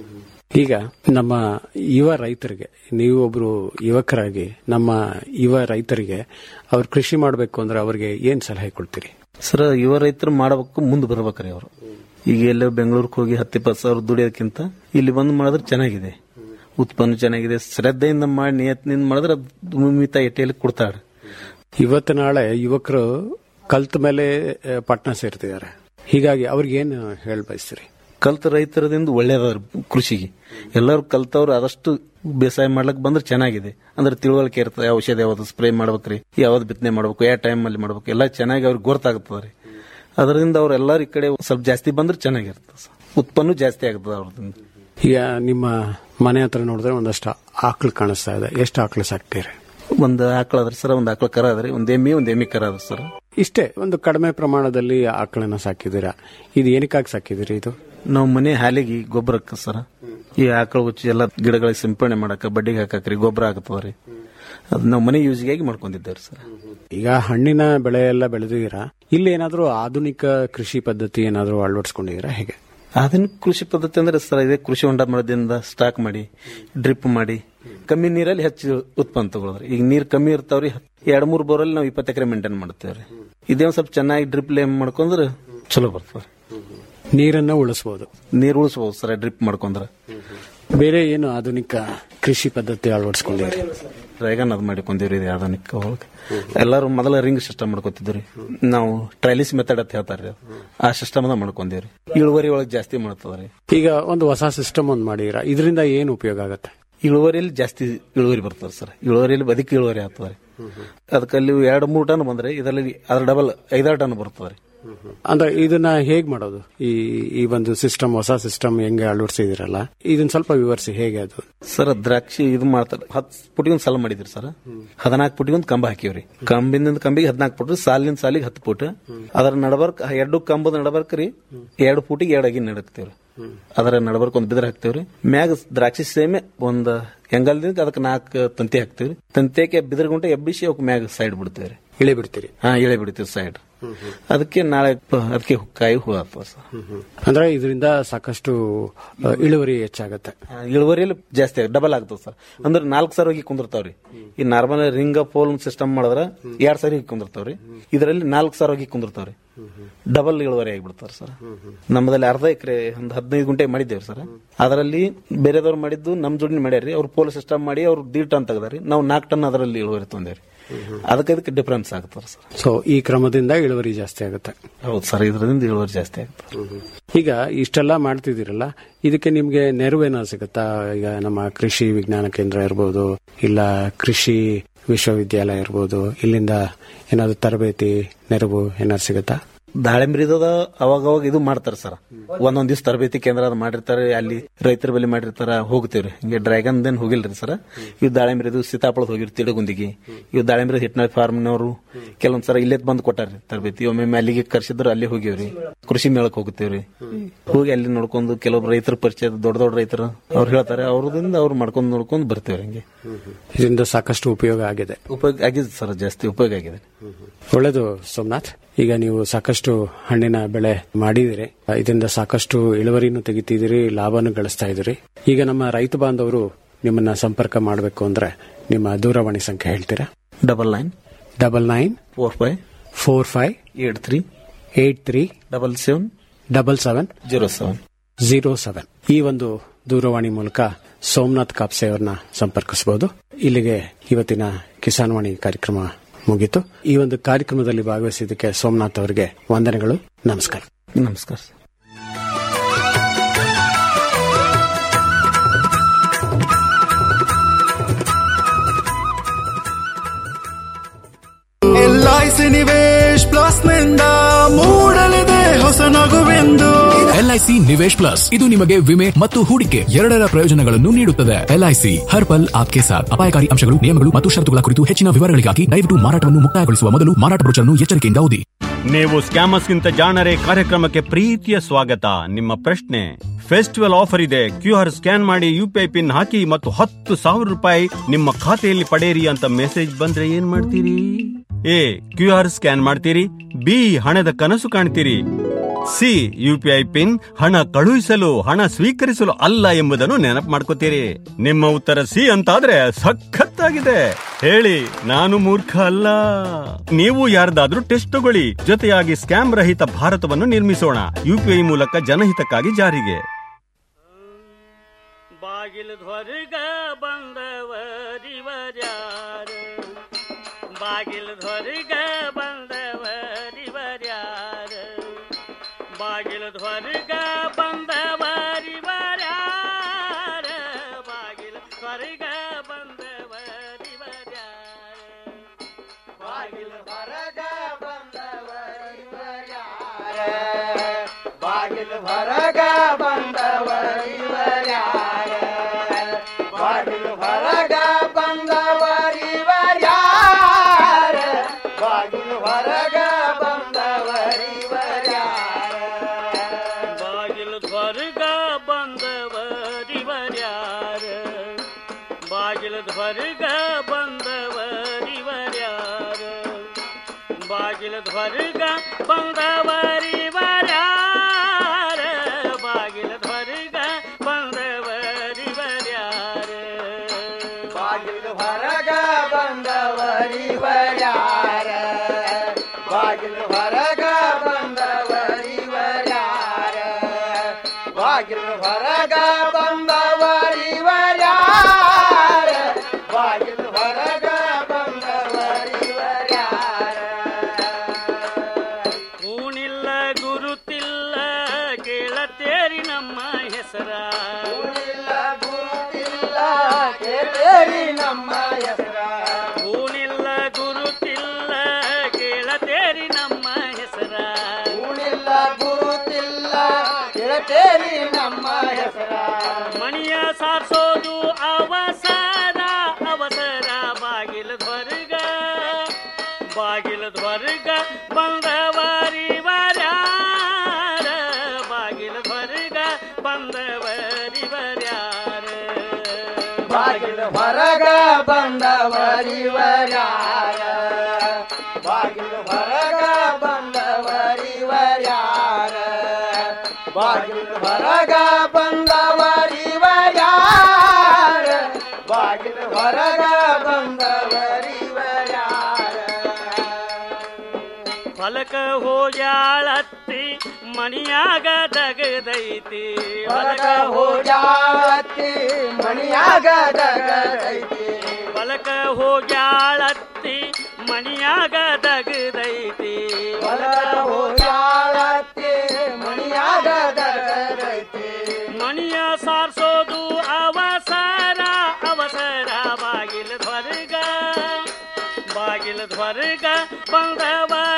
ಈಗ ನಮ್ಮ ಯುವ ರೈತರಿಗೆ ನೀವು ಒಬ್ರು ಯುವಕರಾಗಿ ನಮ್ಮ ಯುವ ರೈತರಿಗೆ ಅವ್ರು ಕೃಷಿ ಮಾಡಬೇಕು ಅಂದ್ರೆ ಅವ್ರಿಗೆ ಏನ್ ಸಲಹೆ ಕೊಡ್ತೀರಿ ಸರ್ ಯುವ ರೈತರು ಮಾಡಬೇಕು ಮುಂದೆ ಬರ್ಬೇಕ್ರಿ ಅವರು ಈಗ ಎಲ್ಲೋ ಬೆಂಗಳೂರಿಗೆ ಹೋಗಿ ಹತ್ತು ಇಪ್ಪತ್ತು ಸಾವಿರ ದುಡಿಯೋದಕ್ಕಿಂತ ಇಲ್ಲಿ ಬಂದು ಮಾಡಿದ್ರೆ ಚೆನ್ನಾಗಿದೆ ಉತ್ಪನ್ನ ಚೆನ್ನಾಗಿದೆ ಶ್ರದ್ಧೆಯಿಂದ ಮಾಡಿ ನಿಯತ್ನಿಂದ ಮಾಡಿದ್ರೆ ಅದು ಮಿತ ಎಟ್ಟೆಯಲ್ಲಿ ಕೊಡ್ತಾಳೆ ಇವತ್ತು ನಾಳೆ ಯುವಕರು ಕಲ್ತ ಮೇಲೆ ಆ, ಪಟ್ನ ಸೇರ್ತಿದ್ದಾರೆ ಹೀಗಾಗಿ ಅವ್ರಿಗೆ ಏನು ಹೇಳ ಬಯಸ್ತೀರಿ ಕಲ್ತ ರೈತರದಿಂದ ಒಳ್ಳೇದ ಕೃಷಿಗೆ ಎಲ್ಲರೂ ಕಲ್ತವ್ರು ಆದಷ್ಟು ಬೇಸಾಯ ಮಾಡ್ಲಕ್ ಬಂದ್ರೆ ಚೆನ್ನಾಗಿದೆ ಅಂದ್ರೆ ತಿಳುವಳಿಕೆ ಇರ್ತದೆ ಔಷಧ ಯಾವ್ದು ಸ್ಪ್ರೇ ಮಾಡ್ಬೇಕ್ರಿ ಯಾವ್ದು ಬಿತ್ತನೆ ಮಾಡ್ಬೇಕು ಯಾವ ಟೈಮ್ ಅಲ್ಲಿ ಮಾಡ್ಬೇಕು ಎಲ್ಲ ಚೆನ್ನಾಗಿ ಅವ್ರಿಗೆ ಗೊತ್ತಾಗ್ತದೆ ರೀ ಅದರಿಂದ ಅವ್ರೆಲ್ಲರ ಈ ಕಡೆ ಸ್ವಲ್ಪ ಜಾಸ್ತಿ ಬಂದ್ರೆ ಚೆನ್ನಾಗಿರ್ತದೆ ಸರ್. ಉತ್ಪನ್ನ ಜಾಸ್ತಿ ಆಗ್ತದೆ ಅವ್ರದಿಂದ ಈಗ ನಿಮ್ಮ ಮನೆ ಹತ್ರ ನೋಡಿದ್ರೆ ಒಂದಷ್ಟು ಆಕಳು ಕಾಣಿಸ್ತಾ ಇದೆ ಎಷ್ಟು ಆಕಳು ಸಾಕ್ತೀರಿ ಒಂದ್ ಆಕಳ ಅದ್ರ ಸರ್ ಒಂದ್ ಆಕಳ ಕರ ಅದ್ರಿ ಒಂದ್ ಎಮ್ಮಿ ಒಂದ್ ಎಮ್ಮಿ ಕರ ಅದ ಸರ್ ಇಷ್ಟೇ ಒಂದು ಕಡಿಮೆ ಪ್ರಮಾಣದಲ್ಲಿ ಆಕಳನ್ನ ಸಾಕಿದ್ದೀರಾ ಇದು ಏನಕ್ಕಾಗಿ ಸಾಕಿದಿರಿ ಇದು ನಾವು ಮನೆ ಹಾಲಿಗೆ ಗೊಬ್ಬರಕ್ಕೆ ಸರ್ ಈ ಆಕಳ ಹುಚ್ಚಿ ಎಲ್ಲ ಗಿಡಗಳಿಗೆ ಸಿಂಪಡಣೆ ಮಾಡಕ ಬಡ್ಡಿಗೆ ಹಾಕಕ್ರಿ ಗೊಬ್ಬರ ಆಗ್ತದ್ರಿ ಅದು ನಾವು ಮನೆ ಯೂಸ್ಗಾಗಿ ಮಾಡ್ಕೊಂಡಿದ್ದೇವೆ ಸರ್ ಈಗ ಹಣ್ಣಿನ ಬೆಳೆ ಎಲ್ಲ ಬೆಳೆದಿದ್ದೀರಾ ಇಲ್ಲಿ ಏನಾದ್ರೂ ಆಧುನಿಕ ಕೃಷಿ ಪದ್ಧತಿ ಏನಾದ್ರೂ ಅಳವಡಿಸ್ಕೊಂಡಿದ್ದೀರಾ ಹೇಗೆ ಆಧುನಿಕ ಕೃಷಿ ಪದ್ಧತಿ ಅಂದ್ರೆ ಸರ್ ಇದೇ ಕೃಷಿ ಹೊಂಡ ಮಾಡೋದ್ರಿಂದ ಸ್ಟಾಕ್ ಮಾಡಿ ಡ್ರಿಪ್ ಮಾಡಿ ಕಮ್ಮಿ ನೀರಲ್ಲಿ ಹೆಚ್ಚು ಉತ್ಪನ್ನ ತಗೊಳ್ರಿ ಈಗ ನೀರ್ ಕಮ್ಮಿ ಇರ್ತಾವ್ರಿ ಎರಡ್ ಮೂರ್ ಬೋರಲ್ಲಿ ನಾವು ಇಪ್ಪತ್ತು ಎಕರೆ ಮೇಂಟೈನ್ ಮಾಡ್ತೇವ್ರಿ ಇದೇ ಒಂದ್ ಸ್ವಲ್ಪ ಚೆನ್ನಾಗಿ ಡ್ರಿಪ್ ಲೇಮ್ ಮಾಡ್ಕೊಂಡ್ರೆ ಚಲೋ ಬರ್ತದೆ ನೀರನ್ನ ಉಳಿಸಬಹುದು ನೀರ್ ಉಳಿಸಬಹುದು ಸರ್ ಡ್ರಿಪ್ ಮಾಡ್ಕೊಂಡ್ರೆ ಬೇರೆ ಏನು ಆಧುನಿಕ ಕೃಷಿ ಪದ್ಧತಿ ಅಳವಡಿಸ್ಕೊಂಡಿದ್ದೀರಿ ಡ್ರ್ಯಾಗನ್ ಅದ್ ಮಾಡಿಕೊಂಡಿವ್ರಿ ಇದು ಆಧುನಿಕ ಒಳಗೆ ಎಲ್ಲರೂ ಮೊದಲ ರಿಂಗ್ ಸಿಸ್ಟಮ್ ಮಾಡ್ಕೊತಿದ್ರಿ ನಾವು ಟ್ರೈಲಿಸ್ ಮೆಥಡ್ ಅಂತ ಹೇಳ್ತಾರ್ರಿ ಅದು. ಆ ಸಿಸ್ಟಮ್ ಅದ ಮಾಡ್ಕೊಂಡಿವ್ರಿ ಇಳುವರಿ ಒಳಗೆ ಜಾಸ್ತಿ ಮಾಡ್ತದ್ರಿ ಈಗ ಒಂದು ಹೊಸ ಸಿಸ್ಟಮ್ ಒಂದು ಮಾಡಿದ್ದೀರಾ ಇದರಿಂದ ಏನು ಉಪಯೋಗ ಆಗುತ್ತೆ ಇಳುವರಿಯಲ್ಲಿ ಜಾಸ್ತಿ ಇಳುವರಿ ಬರ್ತದೆ ಸರ್ ಇಳುವರಿಯಲ್ಲಿ ಬದುಕಿ ಇಳುವರಿ ಆಗ್ತದೆ ಅದಕ್ಕೆ ಅಲ್ಲಿ ಎರಡು ಮೂರು ಟನ್ ಬಂದ್ರೆ ಇದರಲ್ಲಿ ಅದ್ರ ಡಬಲ್ ಐದಾರು ಟನ್ ಬರ್ತದೆ ಅಂದ್ರೆ ಇದನ್ನ ಹೇಗ್ ಮಾಡೋದು ಈ ಈ ಒಂದು ಸಿಸ್ಟಮ್ ಹೊಸ ಸಿಸ್ಟಮ್ ಹೆಂಗೆ ಅಳವಡಿಸಿದಿರಲ್ಲ ಇದನ್ನ ಸ್ವಲ್ಪ ವಿವರಿಸಿ ಹೇಗೆ ಅದು ಸರ್ ದ್ರಾಕ್ಷಿ ಇದು ಮಾಡ್ತಾರೆ ಹತ್ತು ಪುಟಿಗೆ ಒಂದು ಸಾಲ ಮಾಡಿದ್ರಿ ಸರ್ ಹದಿನಾಲ್ಕು ಪುಟಿಗೆ ಒಂದು ಕಂಬ ಹಾಕಿವ್ರಿ ಕಂಬಿನಿಂದ ಕಂಬಿಗೆ ಹದಿನಾಲ್ಕು ಪುಟ್ ಸಾಲಿನ ಸಾಲಿಗೆ ಹತ್ತು ಪುಟ್ ಅದರ ನಡಬರ್ಕ್ ಎರಡು ಕಂಬದ ನಡಬರ್ಕ್ ರೀ ಎರಡು ಪುಟಿಗೆ ಎರಡು ಅಗಿ ನಡಕ್ತೇವ್ರಿ ಅದರ ನಡಬರ್ಕ್ ಒಂದು ಬಿದ್ರ ಹಾಕ್ತೇವ್ರಿ ಮ್ಯಾಗ ದ್ರಾಕ್ಷಿ ಸೇಮೆ ಒಂದ್ ಹೆಂಗಲ್ದಿಂದ ಅದಕ್ಕೆ ನಾಲ್ಕು ತಂತಿ ಹಾಕ್ತೇವ್ರಿ ತಂತಿಯಾಕೆ ಬಿದ್ರ ಗುಂಟೆ ಎಬ್ಬಿಸಿ ಅವಕ್ಕೆ ಮ್ಯಾಗ ಸೈಡ್ ಬಿಡ್ತೇವ್ರಿ ಇಳಿ ಬಿಡ್ತೀರಿ ಹಾ ಇಳೆ ಬಿಡ್ತೀವಿ ಸೈಡ್ ಅದಕ್ಕೆ ನಾಳೆ ಪ- ಅದಕ್ಕೆ ಕಾಯಿ ಹೂ ಆಗ್ತದೆ ಸರ್ ಅಂದ್ರೆ ಇದರಿಂದ ಸಾಕಷ್ಟು ಅ, ಇಳುವರಿ ಹೆಚ್ಚಾಗತ್ತೆ ಆ, ಇಳುವರಿಯಲ್ಲಿ ಜಾಸ್ತಿ ಆಗ ಡಬಲ್ ಆಗ್ತದೆ ಸರ್ ಅಂದ್ರೆ ನಾಲ್ಕು ಸಾವಿರ ಹೋಗಿ ಕುಂದಿರ್ತಾವ್ರಿ ಈ ನಾರ್ಮಲ್ ರಿಂಗ್ ಪೋಲ್ ಸಿಸ್ಟಮ್ ಮಾಡಿದ್ರ ಎರಡ್ ಸಾವಿರ ಹೋಗಿ ಕುಂದಿರ್ತಾವ್ರಿ ಇದರಲ್ಲಿ ನಾಲ್ಕು ಸಾವಿರ ಹೋಗಿ ಕುಂದಿರ್ತಾವ್ರಿ ಡಬಲ್ ಇಳುವರಿ ಆಗಿಬಿಡ್ತಾರ ಸರ್ ನಮ್ಮದಲ್ಲಿ ಅರ್ಧ ಎಕರೆ ಒಂದು ಹದಿನೈದು ಗುಂಟೆ ಮಾಡಿದ್ದೇವೆ ಸರ್ ಅದರಲ್ಲಿ ಬೇರೆದವ್ರು ಮಾಡಿದ್ದು ನಮ್ ಜೋಡಿ ಮಾಡ್ಯಾರಿ ಅವ್ರು ಪೋಲ್ ಸಿಸ್ಟಮ್ ಮಾಡಿ ಅವ್ರು ದೀಡ್ ಟನ್ ತೆಗದಾರಿ ನಾವು ನಾಲ್ಕು ಟನ್ ಅದರಲ್ಲಿ ಇಳುವರಿ ತಂದೇವ್ರಿ ಅದಕ್ಕೆ ಅದಕ್ಕೆ ಡಿಫ್ರೆನ್ಸ್ ಆಗ್ತದೆ ಸರ್ ಸೊ ಈ ಕ್ರಮದಿಂದ ಇಳುವರಿ ಜಾಸ್ತಿ ಆಗುತ್ತೆ ಹೌದು ಸರ್ ಇದರಿಂದ ಇಳುವರಿ ಜಾಸ್ತಿ ಆಗ್ತದೆ ಈಗ ಇಷ್ಟೆಲ್ಲ ಮಾಡ್ತಿದ್ದೀರಲ್ಲ ಇದಕ್ಕೆ ನಿಮ್ಗೆ ನೆರವೇನ ಸಿಗುತ್ತಾ ಈಗ ನಮ್ಮ ಕೃಷಿ ವಿಜ್ಞಾನ ಕೇಂದ್ರ ಇರ್ಬೋದು ಇಲ್ಲ ಕೃಷಿ ವಿಶ್ವವಿದ್ಯಾಲಯ ಇರ್ಬೋದು ಇಲ್ಲಿಂದ ಏನಾದ್ರು ತರಬೇತಿ ನೆರವು ಏನಾದ್ರು ಸಿಗುತ್ತಾ ದಾಳಿಂಬ್ರಿದ ಅವಾಗ ಅವಾಗ ಇದು ಮಾಡ್ತಾರ ಸರ್ ಒಂದೊಂದ್ ದಿವ್ಸ ತರಬೇತಿ ಕೇಂದ್ರ ಅದ್ ಮಾಡಿರ್ತಾರೆ ಅಲ್ಲಿ ರೈತರ ಬಳಿ ಮಾಡಿರ್ತಾರ ಹೋಗ್ತೇವ್ರಿ ಹಿಂಗೆ ಡ್ರ್ಯಾಗನ್ ದೇನ್ ಹೋಗಿಲ್ರಿ ಸರ್ ಇವ್ ದಾಳಿಂಬ್ರಿದು ಸೀತಾಫಳದ ಹೋಗಿರ್ ತಿಳಗುಂದಿಗೆ ಇವ್ ದಾಳಿಂಬ್ರಿ ಹಿಟ್ನಾಳ್ ಫಾರ್ಮ್ನವರು ಕೆಲವೊಂದ್ ಸಲ ಇಲ್ಲೇ ಬಂದ್ ಕೊಟ್ಟಾರ್ರಿ ತರಬೇತಿ ಒಮ್ಮೆ ಅಲ್ಲಿಗೆ ಕರ್ಸಿದ್ರು ಅಲ್ಲಿ ಹೋಗಿವ್ರಿ ಕೃಷಿ ಮೇಳಕ್ ಹೋಗ್ತೇವ್ರಿ ಹೋಗಿ ಅಲ್ಲಿ ನೋಡ್ಕೊಂಡು ಕೆಲವೊಬ್ರು ರೈತರ ಪರಿಚಯ ದೊಡ್ಡ ದೊಡ್ಡ ರೈತರು ಅವ್ರು ಹೇಳ್ತಾರೆ ಅವ್ರದಿಂದ ಅವ್ರು ಮಾಡ್ಕೊಂಡು ನೋಡ್ಕೊಂಡು ಬರ್ತೇವ್ರಿ ಹಂಗೆ ಇದರಿಂದ ಸಾಕಷ್ಟು ಉಪಯೋಗ ಆಗಿದೆ ಉಪಯೋಗ ಆಗಿದೆ ಸರ್ ಜಾಸ್ತಿ ಉಪಯೋಗ ಆಗಿದೆ ಒಳ್ಳೇದು ಸೋಮನಾಥ್ ಈಗ ನೀವು ಸಾಕಷ್ಟು ಹಣ್ಣಿನ ಬೆಳೆ ಮಾಡಿದಿರಿ ಇದರಿಂದ ಸಾಕಷ್ಟು ಇಳುವರಿನೂ ತೆಗಿತಿದ್ದೀರಿ ಲಾಭನೂ ಗಳಿಸ್ತಾ ಇದ್ದೀರಿ ಈಗ ನಮ್ಮ ರೈತ ಬಾಂಧವರು ನಿಮ್ಮನ್ನ ಸಂಪರ್ಕ ಮಾಡಬೇಕು ಅಂದ್ರೆ ನಿಮ್ಮ ದೂರವಾಣಿ ಸಂಖ್ಯೆ ಹೇಳ್ತೀರಾ double nine double nine four five four five eight three eight three double seven double seven zero seven zero seven ಈ ಒಂದು ದೂರವಾಣಿ ಮೂಲಕ ಸೋಮನಾಥ್ ಕಾಪ್ಸೆ ಅವರನ್ನ ಸಂಪರ್ಕಿಸಬಹುದು ಇಲ್ಲಿಗೆ ಇವತ್ತಿನ ಕಿಸಾನ್ ವಾಣಿ ಕಾರ್ಯಕ್ರಮ ಮುಗಿತು ಈ ಒಂದು ಕಾರ್ಯಕ್ರಮದಲ್ಲಿ ಭಾಗವಹಿಸಿದ್ದಕ್ಕೆ ಸೋಮನಾಥ್ ಅವರಿಗೆ ವಂದನೆಗಳು ನಮಸ್ಕಾರ ನಮಸ್ಕಾರ ಸರ್ ಎಲ್ಐಸಿ ನಿವೇಶ್ ಪ್ಲಸ್ ನಿಂದ ಮೂಡಲಿದೆ ಹೊಸ ನಗುವೆಂದು ಎಲ್ಐಸಿ ನಿವೇಶ್ ಪ್ಲಸ್ ಇದು ನಿಮಗೆ ವಿಮೆ ಮತ್ತು ಹೂಡಿಕೆ ಎರಡರ ಪ್ರಯೋಜನಗಳನ್ನು ನೀಡುತ್ತದೆ ಎಲ್ಐಸಿ ಹರ್ ಪಲ್ ಆಪ್ಕೆ ಸಾಥ್ ಅಪಾಯಕಾರಿ ಅಂಶಗಳು ನಿಯಮಗಳು ಮತ್ತು ಷರತ್ತುಗಳ ಕುರಿತು ಹೆಚ್ಚಿನ ವಿವರಗಳಿಗಾಗಿ ದಯವಿಟ್ಟು ಮಾರಾಟವನ್ನು ಮುಕ್ತಾಯಗೊಳಿಸುವ ಮೊದಲು ಮಾರಾಟ ಬ್ರೋಚರ್ನ್ನು ಎಚ್ಚರಿಕೆಯಿಂದ ಓದಿ ನೀವು ಸ್ಕ್ಯಾಮರ್ಸ್ಗಿಂತ ಜಾಣರೆ ಕಾರ್ಯಕ್ರಮಕ್ಕೆ ಪ್ರೀತಿಯ ಸ್ವಾಗತ ನಿಮ್ಮ ಪ್ರಶ್ನೆ ಫೆಸ್ಟಿವಲ್ ಆಫರ್ ಇದೆ ಕ್ಯೂ ಆರ್ ಸ್ಕ್ಯಾನ್ ಮಾಡಿ ಯುಪಿಐ ಪಿನ್ ಹಾಕಿ ಮತ್ತು ಹತ್ತು ಸಾವಿರ ರೂಪಾಯಿ ನಿಮ್ಮ ಖಾತೆಯಲ್ಲಿ ಪಡೆಯಿರಿ ಅಂತ ಮೆಸೇಜ್ ಬಂದ್ರೆ ಏನ್ ಮಾಡ್ತೀರಿ ಎ ಕ್ಯೂ ಆರ್ ಸ್ಕ್ಯಾನ್ ಮಾಡ್ತೀರಿ ಬಿ ಹಣದ ಕನಸು ಕಾಣ್ತೀರಿ ಸಿ ಯುಪಿಐ ಪಿನ್ ಹಣ ಕಳುಹಿಸಲು ಹಣ ಸ್ವೀಕರಿಸಲು ಅಲ್ಲ ಎಂಬುದನ್ನು ನೆನಪು ಮಾಡ್ಕೋತೀರಿ ನಿಮ್ಮ ಉತ್ತರ ಸಿ ಅಂತಾದ್ರೆ ಸಖತ್ತಾಗಿದೆ ಹೇಳಿ ನಾನು ಮೂರ್ಖ ಅಲ್ಲ ನೀವು ಯಾರ್ದಾದ್ರೂ ಟೆಸ್ಟ್ ತಗೊಳ್ಳಿ ಜೊತೆಯಾಗಿ ಸ್ಕ್ಯಾಮ್ ರಹಿತ ಭಾರತವನ್ನು ನಿರ್ಮಿಸೋಣ ಯುಪಿಐ ಮೂಲಕ ಜನಹಿತಕ್ಕಾಗಿ ಜಾರಿಗೆ ಬಾಗಿಲು ಧ್ವರ್ಗ ಬಂದವರಿವರ್ಯಾರ ಬಾಗಿಲು ಧ್ವರ್ಗ ಬಂದವರಿವರ್ಯಾರ ಬಾಗಿಲು ಧ್ವರ್ಗ ಬಂದವ ಧ್ವರ್ಗ ಬಂದವರಿವರ್ಯಾರ ಬಾಗಿಲ ಹೊರಗ ಬಾಗಿಲ ಹೊರಗ ಬಂದವರಿವರ್ಯಾರ ಬಾಗಿಲ ಹೊರಗ ಬಂದವರಿವರ್ಯಾರ ಬಾಗಿಲ ಹೊರಗ ಬಂದವರಿವರ್ಯಾರ ಬಾಗಿಲು ಧ್ವರ್ಗ ಬಂದವರಿವರ್ಯಾರ ಬಾಗಿಲು ಧ್ವರ್ಗ ಬಂದವರಿವರ್ಯಾರ ಬಾಗಿಲು ಧ್ವರ್ಗ ಬಂದವರಿವರ್ಯಾರ ಬಾಗಿಲು ಧ್ವರ್ಗ ಬಂದವರಿವರ್ಯಾರ ಬಾಗಿಲು ಹೊರಗ ಬಂದವರಿವರ್ಯಾರ ಬಾಗಿಲು ಹೊರಗ ಬಂದವರಿವರ್ಯಾರ ಬಾಗಿಲು ಹೊರಗ ಬಂದವರಿವರ್ಯಾರ ಬಾಗಿಲು ಹೊರಗ ಬಂದವರಿವರ್ಯಾರ ಊಣಿಲ್ಲ ಗುರುತಿಲ್ಲ ಕೇಳತೇರಿ ನಮ್ಮ ಹೆಸರ ಊಣಿಲ್ಲ ಗುರುತಿಲ್ಲ ಕೇಳೇರಿ ನಮ್ಮ ಹೆಸರ ಊಣಿಲ್ಲ ಗುರುತಿಲ್ಲ ಕೇಳತೇರಿ ನಮ್ಮ ಹೆಸರ ಊಣಿಲ್ಲ ಗುರುತಿಲ್ಲ ಕೇಳತೇರಿ ನಮ್ಮ ಹೆಸರ ಮಣಿಯ ಸಾರ್ಸೋದು ಅವಸರ ಅವಸರ ಬಾಗಿಲ ಧ್ವರ್ಗ ಬಾಗಿಲ ಧ್ವರ್ಗ ಬಂದವರಿ ವರ್ಯಾರ ಬಾಗಿಲ ಧ್ವರ್ಗ ಬಂದವರಿ ವರ್ಯಾರ ಬಾಗಿಲ ಹೊರಗ ಬಂದವರಿವರ್ಯಾರ ಬಾಗಿಲ ಹೊರಗ ಬಂದವರಿವರ್ಯಾರ ಬಾಗಿಲ ಹೊರಗ ಬಂದವರಿವರ್ಯಾರ ಬಾಗಿಲ ಹೊರಗ ಬಂದವರಿವರ್ಯಾರ ಫಲಕ ಹೋಗ್ಯಾಳತ್ತಿ ಮಣಿಯಾಗ ದಗದೈತಿ ಹೊರಗ ಹೋಗ್ಯಾಳತ್ತಿ ಮಣಿಯಾಗ ದಗದೈತಿ ಫಲಕ ಹೋಗ್ಯಾಳತ್ತಿ ಮಣಿಯಾಗ ದಗದೈತಿ ಹೊರಗ ಹೋಗ್ಯಾಳತ್ತಿ ಮಣಿಯಾಗ ದಗದೈತಿ ಮಣಿಯ ಸಾರ್ಸೋದು ಅವಸರ ಅವಸರ ಬಾಗಿಲ ಧ್ವರ್ಗ ಬಾಗಿಲ ಧ್ವರ್ಗ ಬಂದವ